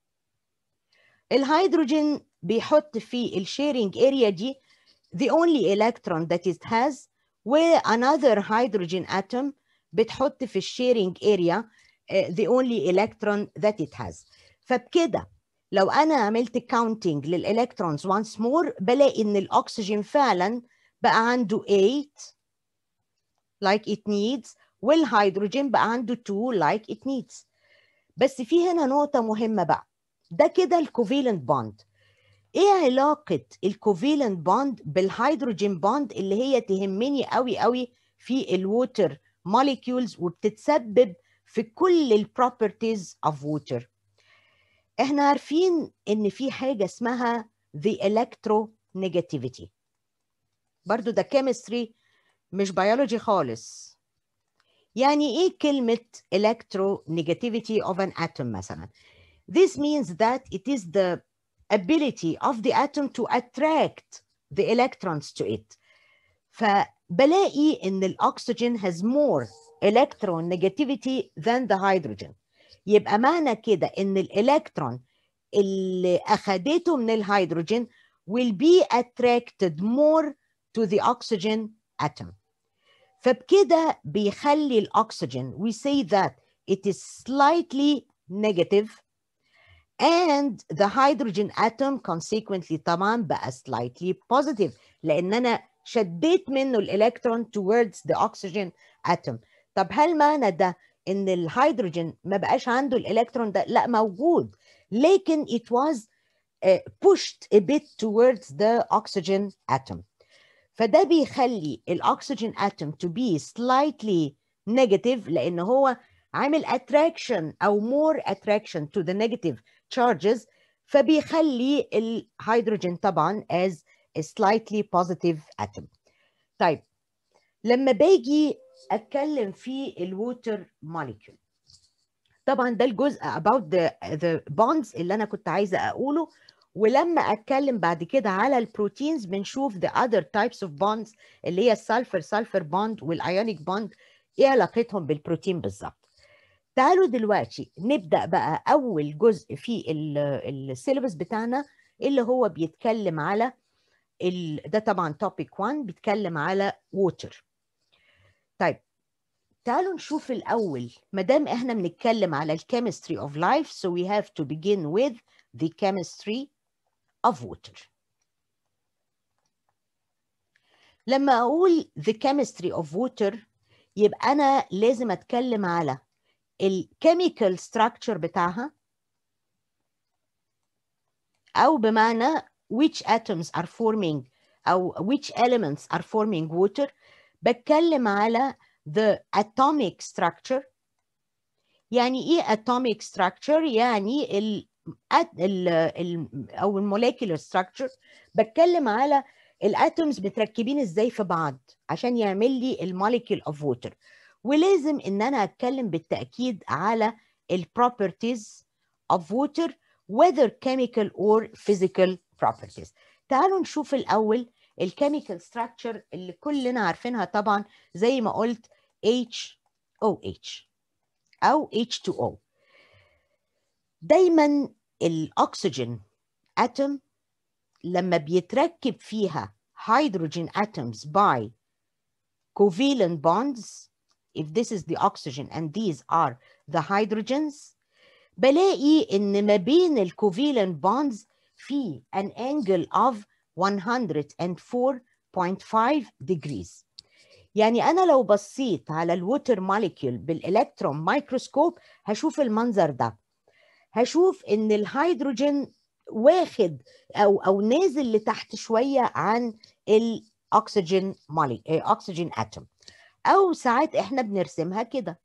الهيدروجين بيحط في الشيرنج اريا دي the only electron that it has و another hydrogen atom بتحط في الشيرنج اريا the only electron that it has فبكده لو انا عملت counting للالكترونز once more بلاقي ان الاكسجين فعلا بقى عنده 8 like it needs والهيدروجين بقى عنده 2 like it needs بس في هنا نقطة مهمة بقى ده كده الكوفيلنت بوند ايه علاقة الكوفيلنت بوند بالهيدروجين بوند اللي هي تهمني قوي قوي في الووتر molecules وبتتسبب في كل البروبرتيز of water احنا عارفين ان في حاجة اسمها the electronegativity برضو ده chemistry مش بيولوجي خالص يعني ايه كلمة electronegativity of an atom مثلا this means that it is the ability of the atom to attract the electrons to it فبلاقي ان الاكسجين has more electronegativity than the hydrogen يبقى معنى كده ان الالكترون اللي اخدته من الهيدروجين will be attracted more to the oxygen atom فبكده بيخلي الاكسجين we say that it is slightly negative and the hydrogen atom consequently طبعا بقى slightly positive لان انا شديت منه الالكترون towards the oxygen atom طب هل معنى ده ان الهيدروجين ما بقاش عنده الالكترون ده لا موجود لكن it was uh, pushed a bit towards the oxygen atom فده بيخلي الاكسجين atom to be slightly negative لان هو عامل attraction او more attraction to the negative charges فبيخلي الهيدروجين طبعا as slightly positive atom طيب لما باجي اتكلم في الووتر molecule طبعا ده الجزء about the, the bonds اللي انا كنت عايزه اقوله ولما اتكلم بعد كده على البروتينز بنشوف the other types of bonds اللي هي السلفر سلفر بوند والايونيك بوند ايه علاقتهم بالبروتين بالظبط تعالوا دلوقتي نبدا بقى اول جزء في السيلبس بتاعنا اللي هو بيتكلم على ال... ده طبعا توبيك 1 بيتكلم على ووتر طيب تعالوا نشوف الاول ما دام احنا بنتكلم على الكيمستري اوف لايف so we have to begin with the chemistry of water لما اقول the chemistry of water يبقى انا لازم اتكلم على الكيميكال structure بتاعها او بمعنى which atoms are forming او which elements are forming water بتكلم على the atomic structure يعني ايه atomic structure يعني ال ال ال او الموليكولر structure بتكلم على الاتومز متركبين ازاي في بعض عشان يعمل لي الموليكول اوف ووتر ولازم ان انا اتكلم بالتاكيد على البروبرتيز اوف ووتر whether chemical or physical properties تعالوا نشوف الاول الكيميكال structure اللي كلنا عارفينها طبعا زي ما قلت HOH او H2O دايما الاكسجين اتوم لما بيتركب فيها hydrogen atoms by covalent bonds if this is the oxygen and these are the hydrogens بلاقي ان ما بين الكوفالنت bonds في an angle of 104.5 degrees يعني انا لو بصيت على الووتر موليكيول بالالكترون مايكروسكوب هشوف المنظر ده هشوف ان الهيدروجين واخد او او نازل لتحت شويه عن الاكسجين مولي اكسجين اتوم او ساعات احنا بنرسمها كده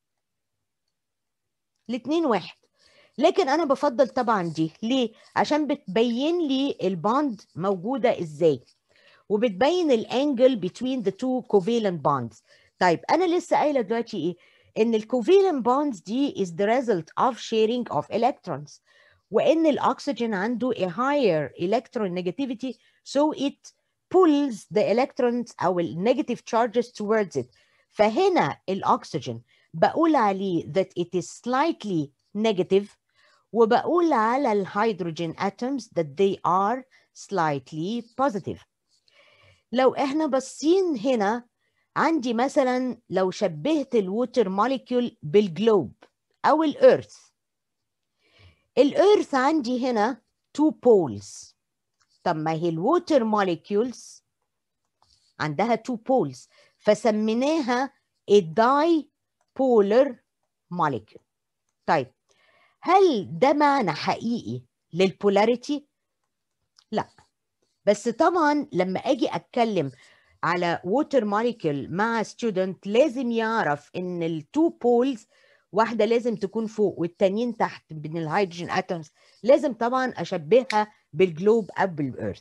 الاثنين واحد لكن انا بفضل طبعا دي ليه عشان بتبين لي البوند موجوده ازاي وبتبين الانجل between the two covalent bonds طيب انا لسه قايله دلوقتي ايه ان الكوفالنت bonds دي is the result of sharing of electrons وان الاكسجين عنده a higher electron negativity so it pulls the electrons او negative charges towards it فهنا الاكسجين بقول عليه that it is slightly negative وبقول على الهيدروجين atoms that they are slightly positive لو احنا باصين هنا عندي مثلا لو شبهت الووتر موليكيول بالجلوب او الارث الارث عندي هنا two poles طب ما هي الووتر موليكيولز عندها two poles فسميناها a dipolar molecule طيب هل ده معنى حقيقي للبولاريتي لا بس طبعا لما اجي اتكلم على ووتر موليكيول مع ستودنت لازم يعرف ان التو بولز واحده لازم تكون فوق والتانيين تحت من الهيدروجين اتومز لازم طبعا اشبهها بالجلوب او بالارث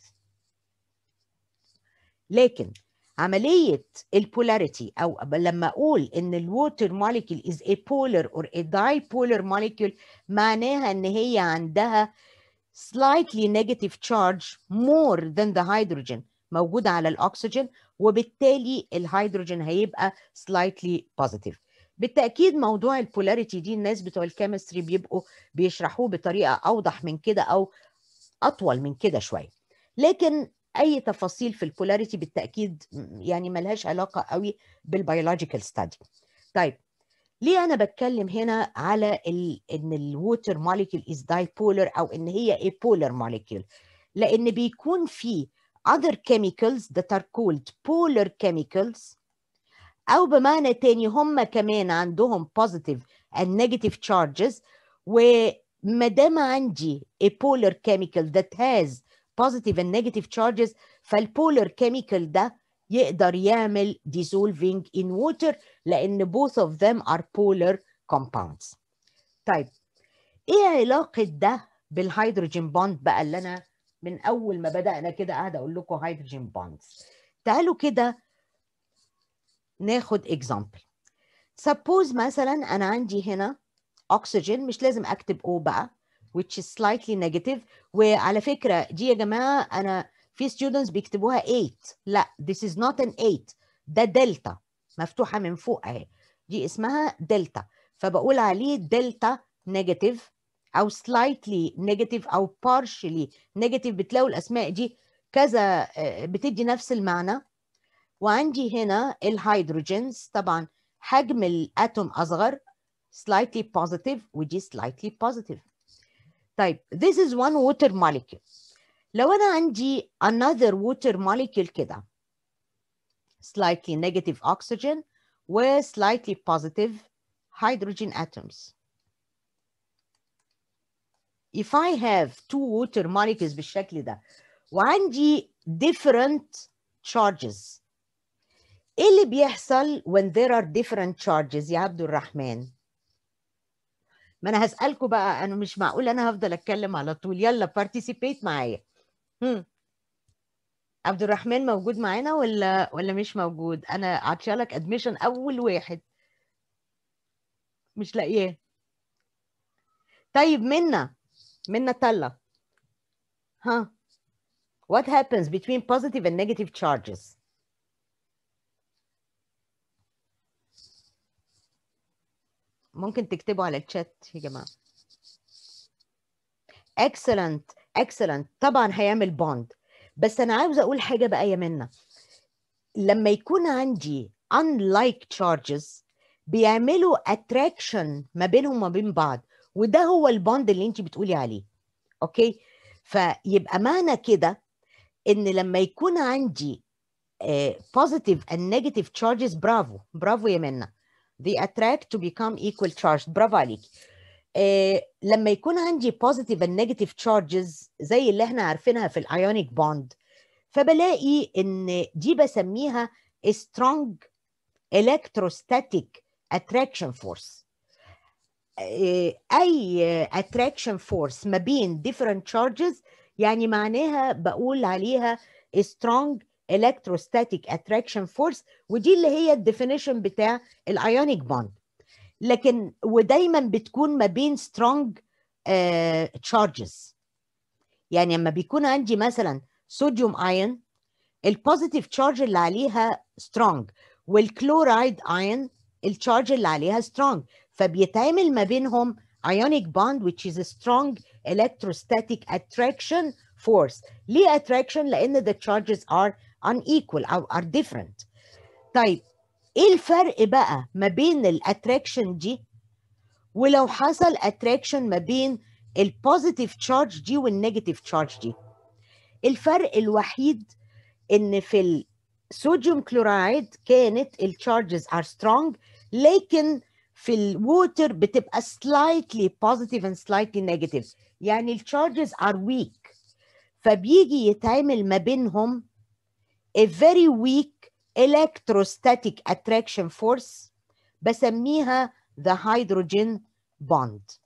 لكن عمليه البولاريتي او لما اقول ان الووتر موليكيول از a polar or a dipolar molecule معناها ان هي عندها slightly negative charge more than the hydrogen موجودة على الأكسجين وبالتالي الهيدروجين هيبقى slightly positive بالتأكيد موضوع البولاريتي دي الناس بتوع الكيمستري بيبقوا بيشرحوه بطريقة أوضح من كده أو أطول من كده شوية لكن أي تفاصيل في البولاريتي بالتأكيد يعني ملهاش علاقة قوي بالبيولوجيكال ستادي طيب ليه انا بتكلم هنا على ال ان الووتر موليكيول از دايبولر او ان هي a polar molecule لان بيكون في other chemicals that are called polar chemicals او بمعنى تاني هم كمان عندهم positive and negative charges وما دام عندي a polar chemical that has positive and negative charges فالبولر chemical ده يقدر يعمل dissolving in water لأن both of them are polar compounds. طيب إيه علاقة ده بالهيدروجين بوند بقى اللي أنا من اول ما بدانا كده قاعده اقول لكم هيدروجين بوندز تعالوا كده ناخد اكزامبل suppose مثلا انا عندي هنا اكسجين مش لازم اكتب O بقى which is slightly negative وعلى فكره دي يا جماعه انا في students بيكتبوها 8 لا this is not an 8 ده دلتا مفتوحه من فوق اهي دي اسمها دلتا فبقول عليه دلتا نيجاتيف او slightly negative او partially negative بتلاقوا الاسماء دي كذا بتدي نفس المعنى وعندي هنا الهيدروجينز طبعا حجم الاتوم اصغر slightly positive ودي slightly positive طيب this is one water molecule لو انا عندي another water molecule كده slightly negative oxygen و slightly positive hydrogen atoms if I have two water molecules بالشكل ده وعندي different charges ايه اللي بيحصل when there are different charges يا عبد الرحمن ما انا هسألكم بقى انا مش معقول انا هفضل اتكلم على طول يلا participate معايا هم. عبد الرحمن موجود معانا ولا ولا مش موجود انا عطشالك ادميشن اول واحد مش لاقياه طيب منا منا تلا ها what happens between positive and negative charges ممكن تكتبوا على الشات يا جماعه excellent excellent طبعا هيعمل بوند بس انا عاوزه اقول حاجه بقى يا منى لما يكون عندي unlike charges بيعملوا attraction ما بينهم وما بين بعض وده هو البوند اللي انت بتقولي عليه اوكي فيبقى معنى كده ان لما يكون عندي uh, positive and negative charges برافو برافو يا منى they attract to become equal charged برافو عليك uh, لما يكون عندي positive and negative charges زي اللي احنا عارفينها في الايونيك بوند فبلاقي ان دي بسميها strong electrostatic attraction force اي attraction force ما بين different charges يعني معناها بقول عليها strong electrostatic attraction force ودي اللي هي الديفينيشن بتاع الايونيك بوند لكن ودايما بتكون ما بين strong uh, charges يعني لما بيكون عندي مثلا صوديوم ايون البوزيتيف تشارج اللي عليها strong والكلورايد ايون التشارج اللي عليها strong فبيتعمل ما بينهم ionic bond which is a strong electrostatic attraction force ليه attraction لان the charges are unequal او are different طيب ايه الفرق بقى ما بين الاتراكشن دي ولو حصل اتراكشن ما بين البوزيتيف تشارج دي والنيجاتيف تشارج دي الفرق الوحيد ان في الصوديوم كلورايد كانت التشارجز ار سترونج لكن في الووتر بتبقى slightly positive and slightly negative يعني التشارجز are weak فبيجي يتعمل ما بينهم a very weak electrostatic attraction force بسميها the hydrogen bond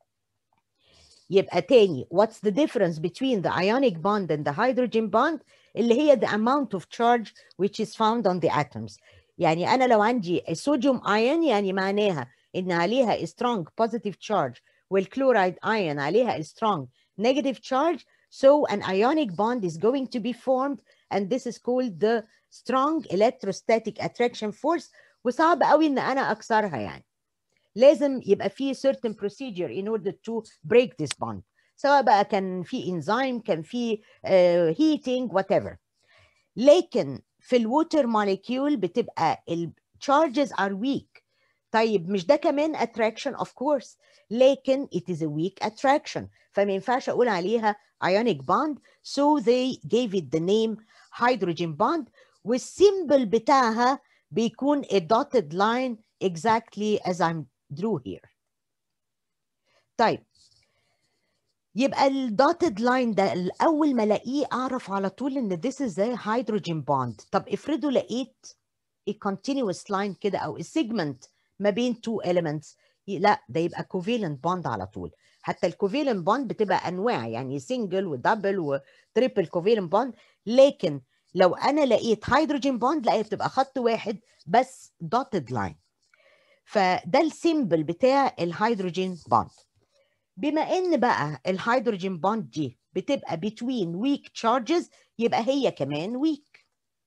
يبقى تاني what's the difference between the ionic bond and the hydrogen bond اللي هي the amount of charge which is found on the atoms يعني أنا لو عندي الصوديوم ion يعني معناها إن عليها strong positive charge والكلورايد ion عليها strong negative charge so an ionic bond is going to be formed and this is called the strong electrostatic attraction force وصعب قوي ان انا اكسرها يعني لازم يبقى في certain procedure in order to break this bond سواء بقى كان في enzyme كان في uh, heating whatever لكن في الووتر molecule بتبقى ال charges are weak طيب مش ده كمان attraction of course لكن it is a weak attraction فما ينفعش اقول عليها ionic bond so they gave it the name hydrogen bond والسيمبل بتاعها بيكون a dotted line exactly as I drew here طيب يبقى الدوتد لاين ده اول ما الاقيه اعرف على طول ان this is a hydrogen bond طب افرضوا لقيت a continuous line كده او a segment ما بين two elements لا ده يبقى كوفيلنت بوند على طول حتى الكوفيلنت بوند بتبقى انواع يعني سنجل ودبل وتريبل كوفيلنت بوند لكن لو انا لقيت هيدروجين بوند لا هي بتبقى خط واحد بس دوتد لاين فده السيمبل بتاع الهيدروجين بوند بما ان بقى الهيدروجين بوند دي بتبقى between weak charges يبقى هي كمان weak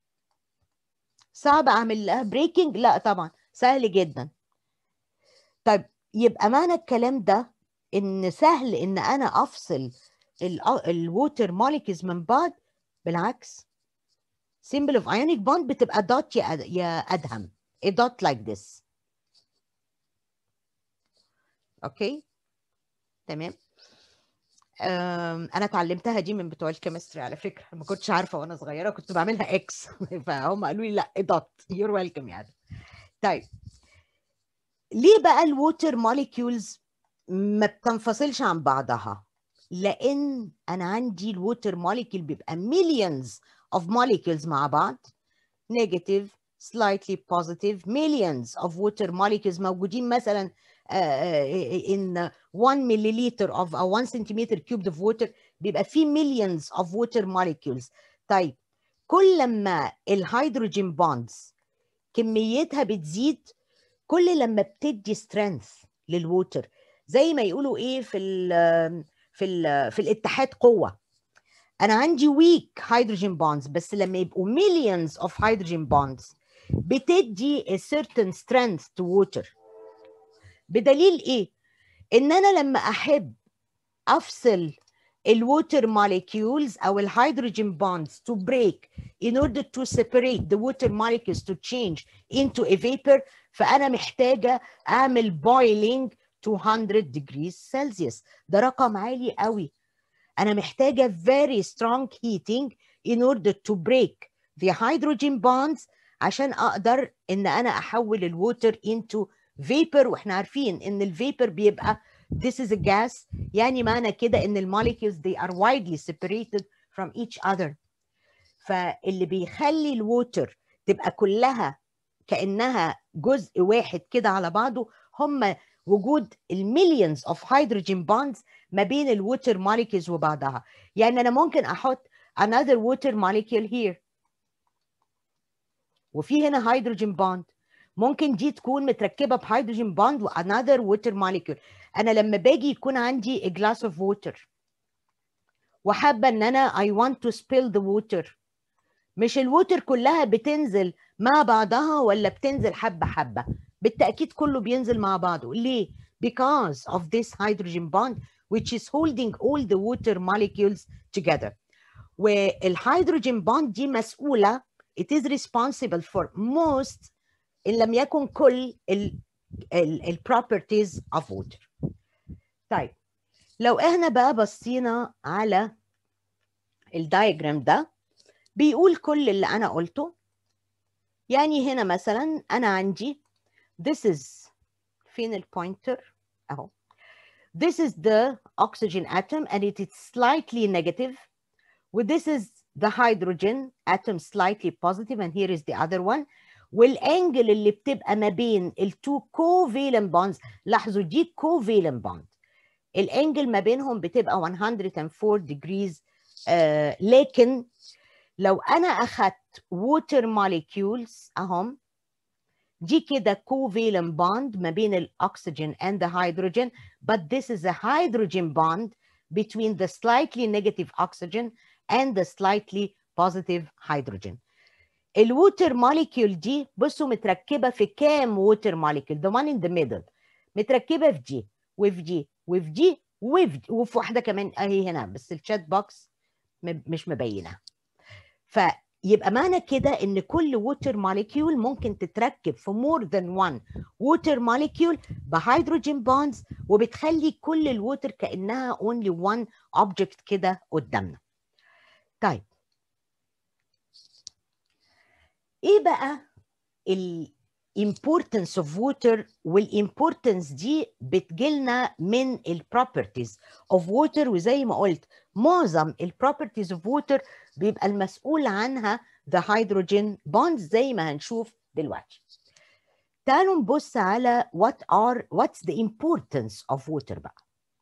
صعب اعمل لها بريكنج لا طبعا سهل جدا طيب يبقى معنى الكلام ده ان سهل ان انا افصل الووتر موليكيولز من بعض بالعكس symbol of ionic bond بتبقى دوت يا يا ادهم a dot like this اوكي تمام انا اتعلمتها دي من بتوع الكيمستري على فكره ما كنتش عارفه وانا صغيره كنت بعملها اكس فهم قالوا لي لا دوت يور ويلكم يعني طيب ليه بقى الووتر موليكيولز ما بتنفصلش عن بعضها لان انا عندي الووتر موليكيول بيبقى millions of molecules مع بعض negative slightly positive millions of water molecules موجودين مثلا uh, in 1 milliliter of a 1 centimeter cubed of water بيبقى فيه millions of water molecules طيب كل ما الهيدروجين بوندز كميتها بتزيد كل لما بتدي strength للووتر زي ما يقولوا ايه في ال في ال في الاتحاد قوه انا عندي weak hydrogen bonds بس لما يبقوا millions of hydrogen bonds بتدي a certain strength to water بدليل ايه ان انا لما احب افصل الووتر molecules او الهيدروجين bonds to break in order to separate the water molecules to change into a vapor فانا محتاجه اعمل boiling to 100 degrees Celsius ده رقم عالي قوي انا محتاجه very strong heating in order to break the hydrogen bonds عشان اقدر ان انا احول الووتر into vapor واحنا عارفين ان الفيبر بيبقى this is a gas يعني معنى كده ان الموليكيولز they are widely separated from each other فاللي بيخلي الووتر تبقى كلها كانها جزء واحد كده على بعضه هم وجود المليونز اوف هيدروجين بوندز ما بين الووتر موليكيولز وبعضها يعني انا ممكن احط another water molecule here وفي هنا هيدروجين بوند ممكن دي تكون متركبه بهيدروجين بوند وانذر ووتر موليكيول انا لما باجي يكون عندي a glass of water وحابه ان انا I want to spill the water مش الووتر كلها بتنزل مع بعضها ولا بتنزل حبه حبه بالتاكيد كله بينزل مع بعضه ليه because of this hydrogen bond which is holding all the water molecules together والهيدروجين بوند دي مسؤوله it is responsible for most ان لم يكن كل ال ال ال properties of water طيب لو احنا بقى بصينا على الدايجرام ده بيقول كل اللي انا قلته يعني هنا مثلا انا عندي this is فين البوينتر اهو this is the oxygen atom and it is slightly negative و this is the hydrogen atom slightly positive and here is the other one والانجل اللي بتبقى ما بين التو covalent bonds لاحظوا دي covalent bond الانجل ما بينهم بتبقى 104 degrees آه لكن لو انا اخدت water molecules اهم دي كده covalent bond ما بين الاكسجين and the hydrogen but this is a hydrogen bond between the slightly negative oxygen and the slightly positive hydrogen الووتر موليكيول دي بصوا متركبه في كام ووتر موليكيول the one in the middle متركبه في دي وفي دي وفي دي وفي دي وفي واحده كمان اهي هنا بس الشات بوكس مش مبينه فيبقى معنى كده ان كل ووتر موليكيول ممكن تتركب في more than one ووتر موليكيول بهيدروجين بوندز وبتخلي كل الووتر كانها only one object كده قدامنا طيب ايه بقى ال importance of water والimportance دي بتجيلنا من ال properties of water وزي ما قلت معظم ال properties of water بيبقى المسؤول عنها the hydrogen bonds زي ما هنشوف دلوقتي تعالوا نبص على what are what's the importance of water بقى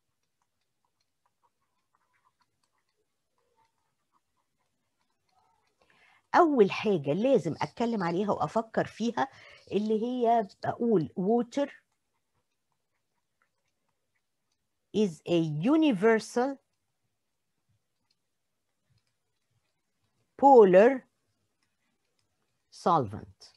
أول حاجة لازم أتكلم عليها وأفكر فيها اللي هي بقول water is a universal polar solvent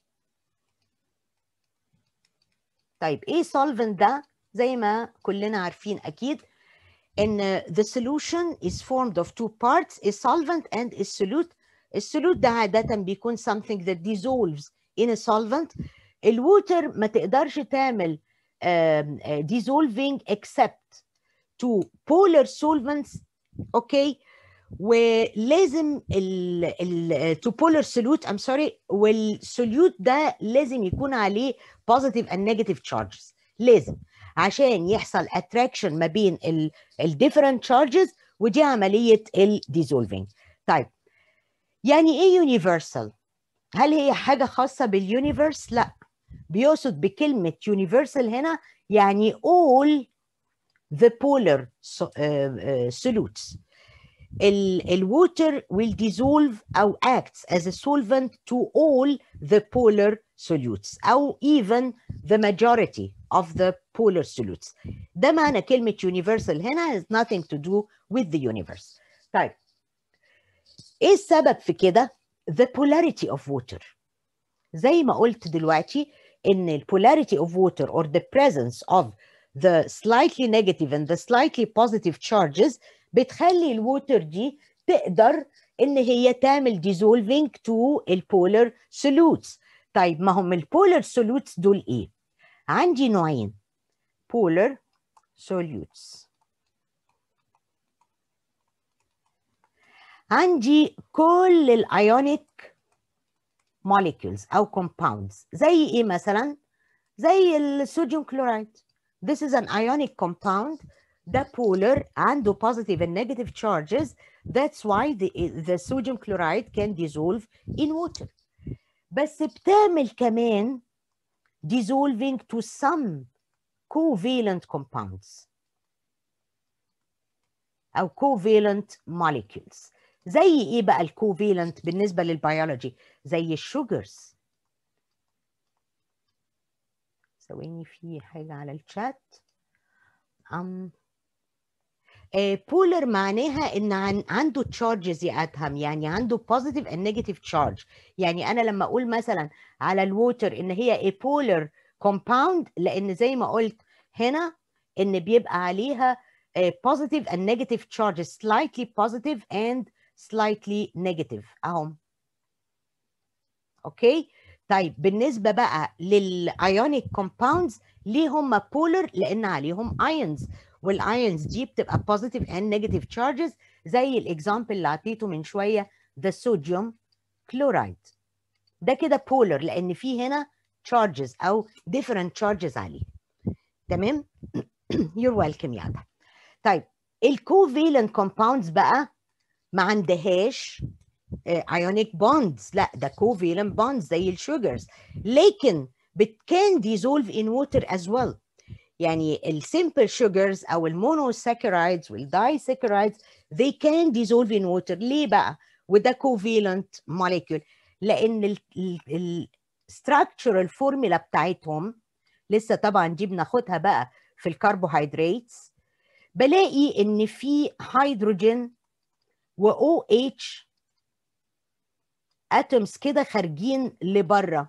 طيب ايه solvent ده زي ما كلنا عارفين اكيد ان the solution is formed of two parts a solvent and a solute السولوت ده عادة بيكون something that dissolves in a solvent الووتر ما تقدرش تعمل um, uh, dissolving except to polar solvents اوكي ولازم ال ال to polar solute I'm sorry والسوليوت ده لازم يكون عليه positive and negative charges لازم عشان يحصل attraction ما بين ال ال different charges ودي عملية ال dissolving طيب يعني ايه universal هل هي حاجة خاصة باليونيفرس لا بيقصد بكلمة universal هنا يعني all the polar so, uh, uh, solutes الwater will dissolve أو acts as a solvent to all the polar solutes أو even the majority of the polar solutes ده معنى كلمة universal هنا has nothing to do with the universe طيب ايه السبب في كده the polarity of water زي ما قلت دلوقتي ان ال polarity of water or the presence of the slightly negative and the slightly positive charges بتخلي الووتر دي تقدر ان هي تعمل dissolving to البولر solutes طيب ما هم البولر solutes دول ايه عندي نوعين polar solutes عندي كل الايونيك molecules او compounds زي ايه مثلا زي الصوديوم كلورايد this is an ionic compound ده polar عنده positive and negative charges that's why the, the sodium chloride can dissolve in water بس بتعمل كمان dissolving to some covalent compounds أو covalent molecules زي ايه بقى الكوفيلنت بالنسبه للبيولوجي زي الشوجرز ثواني في حاجه على الشات ام بولر معناها ان عن عنده تشارجز يا ادهم يعني عنده بوزيتيف اند نيجاتيف تشارج يعني انا لما اقول مثلا على الووتر ان هي اي بولر كومباوند لان زي ما قلت هنا ان بيبقى عليها positive and negative charges slightly positive and slightly negative اهم اوكي طيب بالنسبه بقى للايونيك كومباوندز ليه هم بولر لان عليهم ايونز والايونز دي بتبقى positive and negative charges زي الاكزامبل اللي عطيته من شويه the sodium chloride ده كده بولر لان في هنا charges او different charges عليه تمام you're welcome يا عبد طيب الكوفيلنت كومباوندز بقى ما عندهاش ايونيك بوندز لا ده كوفيلنت بوندز زي الشوجرز لكن بت كان dissolve in water as well يعني السيمبل شوجرز او المونوساكرايدز والدايساكرايدز they can dissolve in water ليه بقى وده كوفيلنت molecule لان الستراكشر الفورمولا بتاعتهم لسه طبعا دي بناخدها بقى في الكربوهيدرات بلاقي ان في هيدروجين و OH اتومز كده خارجين لبره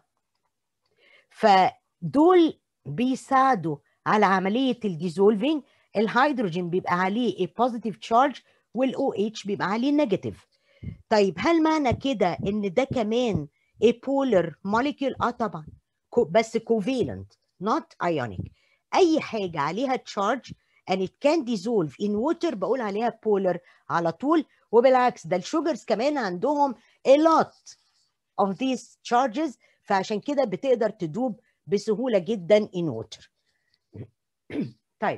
فدول بيساعدوا على عمليه الديزولفينج الهيدروجين بيبقى عليه a positive charge والاو اتش بيبقى عليه نيجاتيف طيب هل معنى كده ان ده كمان a polar molecule اه طبعا بس covalent not ionic اي حاجه عليها charge and it can dissolve in water بقول عليها polar على طول وبالعكس ده الشوجرز كمان عندهم a lot of these charges فعشان كده بتقدر تدوب بسهولة جدا in water طيب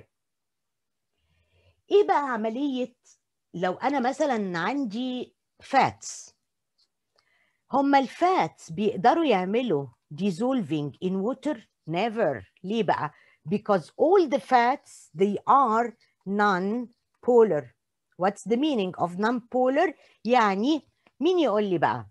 ايه بقى عملية لو انا مثلا عندي فاتس هما الفاتس بيقدروا يعملوا dissolving in water never ليه بقى because all the fats they are non-polar what's the meaning of non-polar يعني مين يقول لي بقى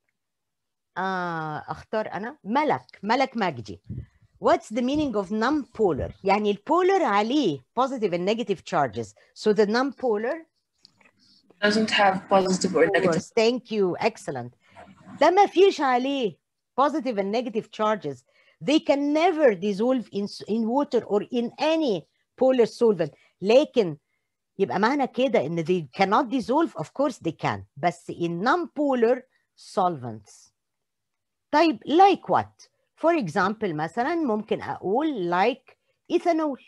آه اختار انا ملك ملك مجدي What's the meaning of non-polar? يعني البولر عليه positive and negative charges. So the non-polar doesn't have positive or negative. course, thank you, excellent. ده ما فيش عليه positive and negative charges. They can never dissolve in, in water or in any polar solvent. لكن يبقى معنى كده ان they cannot dissolve of course they can بس in non-polar solvents. طيب like what? For example مثلا ممكن اقول like ethanol.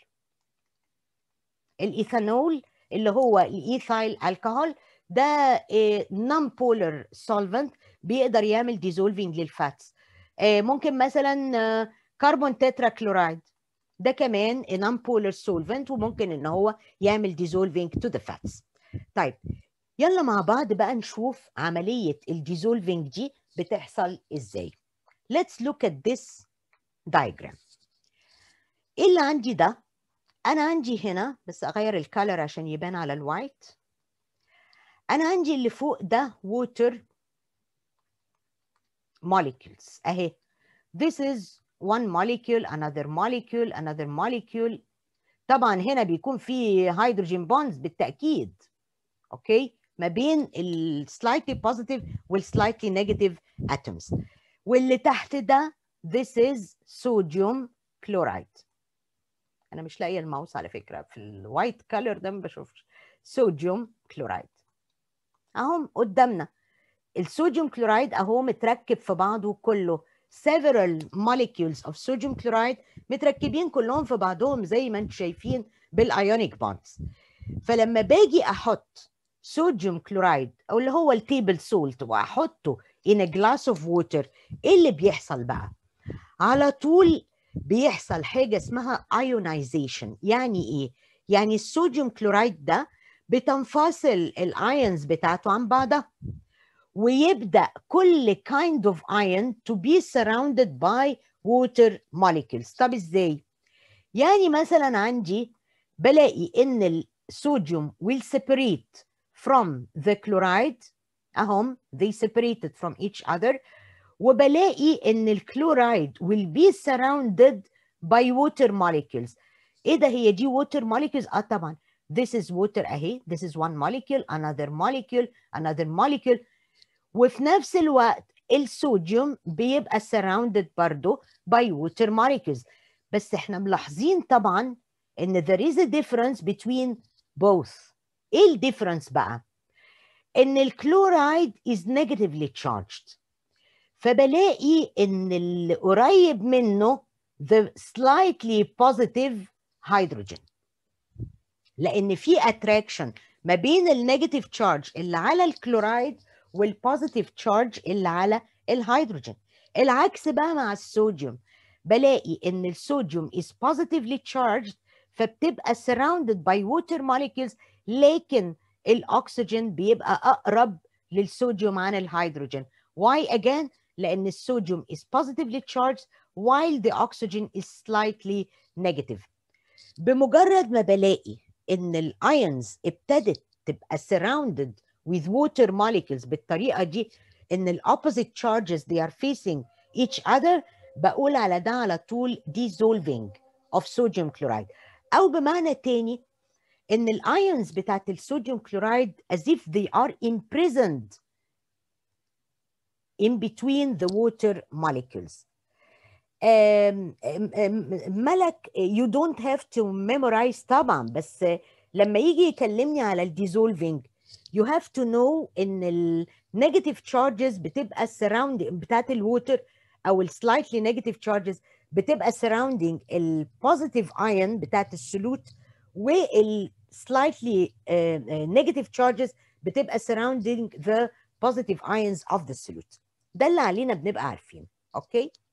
الايثانول اللي هو الايثايل الكحول ده نون بولر solvent بيقدر يعمل dissolving للفاتس ممكن مثلا كربون تترا كلورايد ده كمان نون بولر solvent وممكن ان هو يعمل dissolving to the fats طيب يلا مع بعض بقى نشوف عملية الديزولفينج دي بتحصل ازاي let's look at this diagram ايه اللي عندي ده انا عندي هنا بس اغير الكالر عشان يبان على الوايت انا عندي اللي فوق ده water molecules اهي this is one molecule another molecule another molecule طبعا هنا بيكون في هيدروجين بونز بالتاكيد اوكي ما بين ال slightly positive وال slightly negative atoms واللي تحت ده this is sodium chloride انا مش لاقيه الماوس على فكره في الوايت كلر ده ما بشوفش صوديوم كلورايد اهم قدامنا الصوديوم كلورايد اهو متركب في بعضه كله several molecules of sodium chloride متركبين كلهم في بعضهم زي ما انتم شايفين بالايونيك بونز فلما باجي احط صوديوم كلورايد او اللي هو التيبل سولت واحطه in a glass of water ايه اللي بيحصل بقى على طول بيحصل حاجه اسمها ionization يعني ايه يعني الصوديوم كلورايد ده بتنفصل الايونز بتاعته عن بعضها ويبدا كل kind of ion to be surrounded by water molecules طب ازاي يعني مثلا عندي بلاقي ان الصوديوم will separate from the chloride اهم they separated from each other وبلاقي ان الكلورايد will be surrounded by water molecules ايه ده هي دي water molecules اه طبعا this is water اهي this is one molecule another molecule another molecule وفي نفس الوقت الصوديوم بيبقى surrounded برضه by water molecules بس احنا ملاحظين طبعا ان there is a difference between both ايه الديفرنس بقى ان الكلورايد is negatively charged فبلاقي ان اللي قريب منه the slightly positive hydrogen لان في attraction ما بين النيجاتيف تشارج اللي على الكلورايد والبوزيتيف تشارج اللي على الهيدروجين العكس بقى مع الصوديوم بلاقي ان الصوديوم is positively charged فبتبقى surrounded by water molecules لكن الاكسجين بيبقى اقرب للصوديوم عن الهيدروجين why again لان الصوديوم is positively charged while the oxygen is slightly negative بمجرد ما بلاقي ان الايونز ابتدت تبقى surrounded with water molecules بالطريقه دي ان ال opposite charges they are facing each other بقول على ده على طول dissolving of sodium chloride او بمعنى تاني ان الايونز بتاعت الصوديوم كلورايد as if they are imprisoned in between the water molecules um, ملك you don't have to memorize طبعا بس لما يجي يكلمني على الديزولفينج you have to know ان ال negative charges بتبقى surrounding بتاعت الووتر او ال slightly negative charges بتبقى surrounding ال positive ion بتاعت السولوت وال slightly uh, uh, negative charges بتبقى surrounding the positive ions of the solute ده اللي علينا بنبقى عارفين اوكي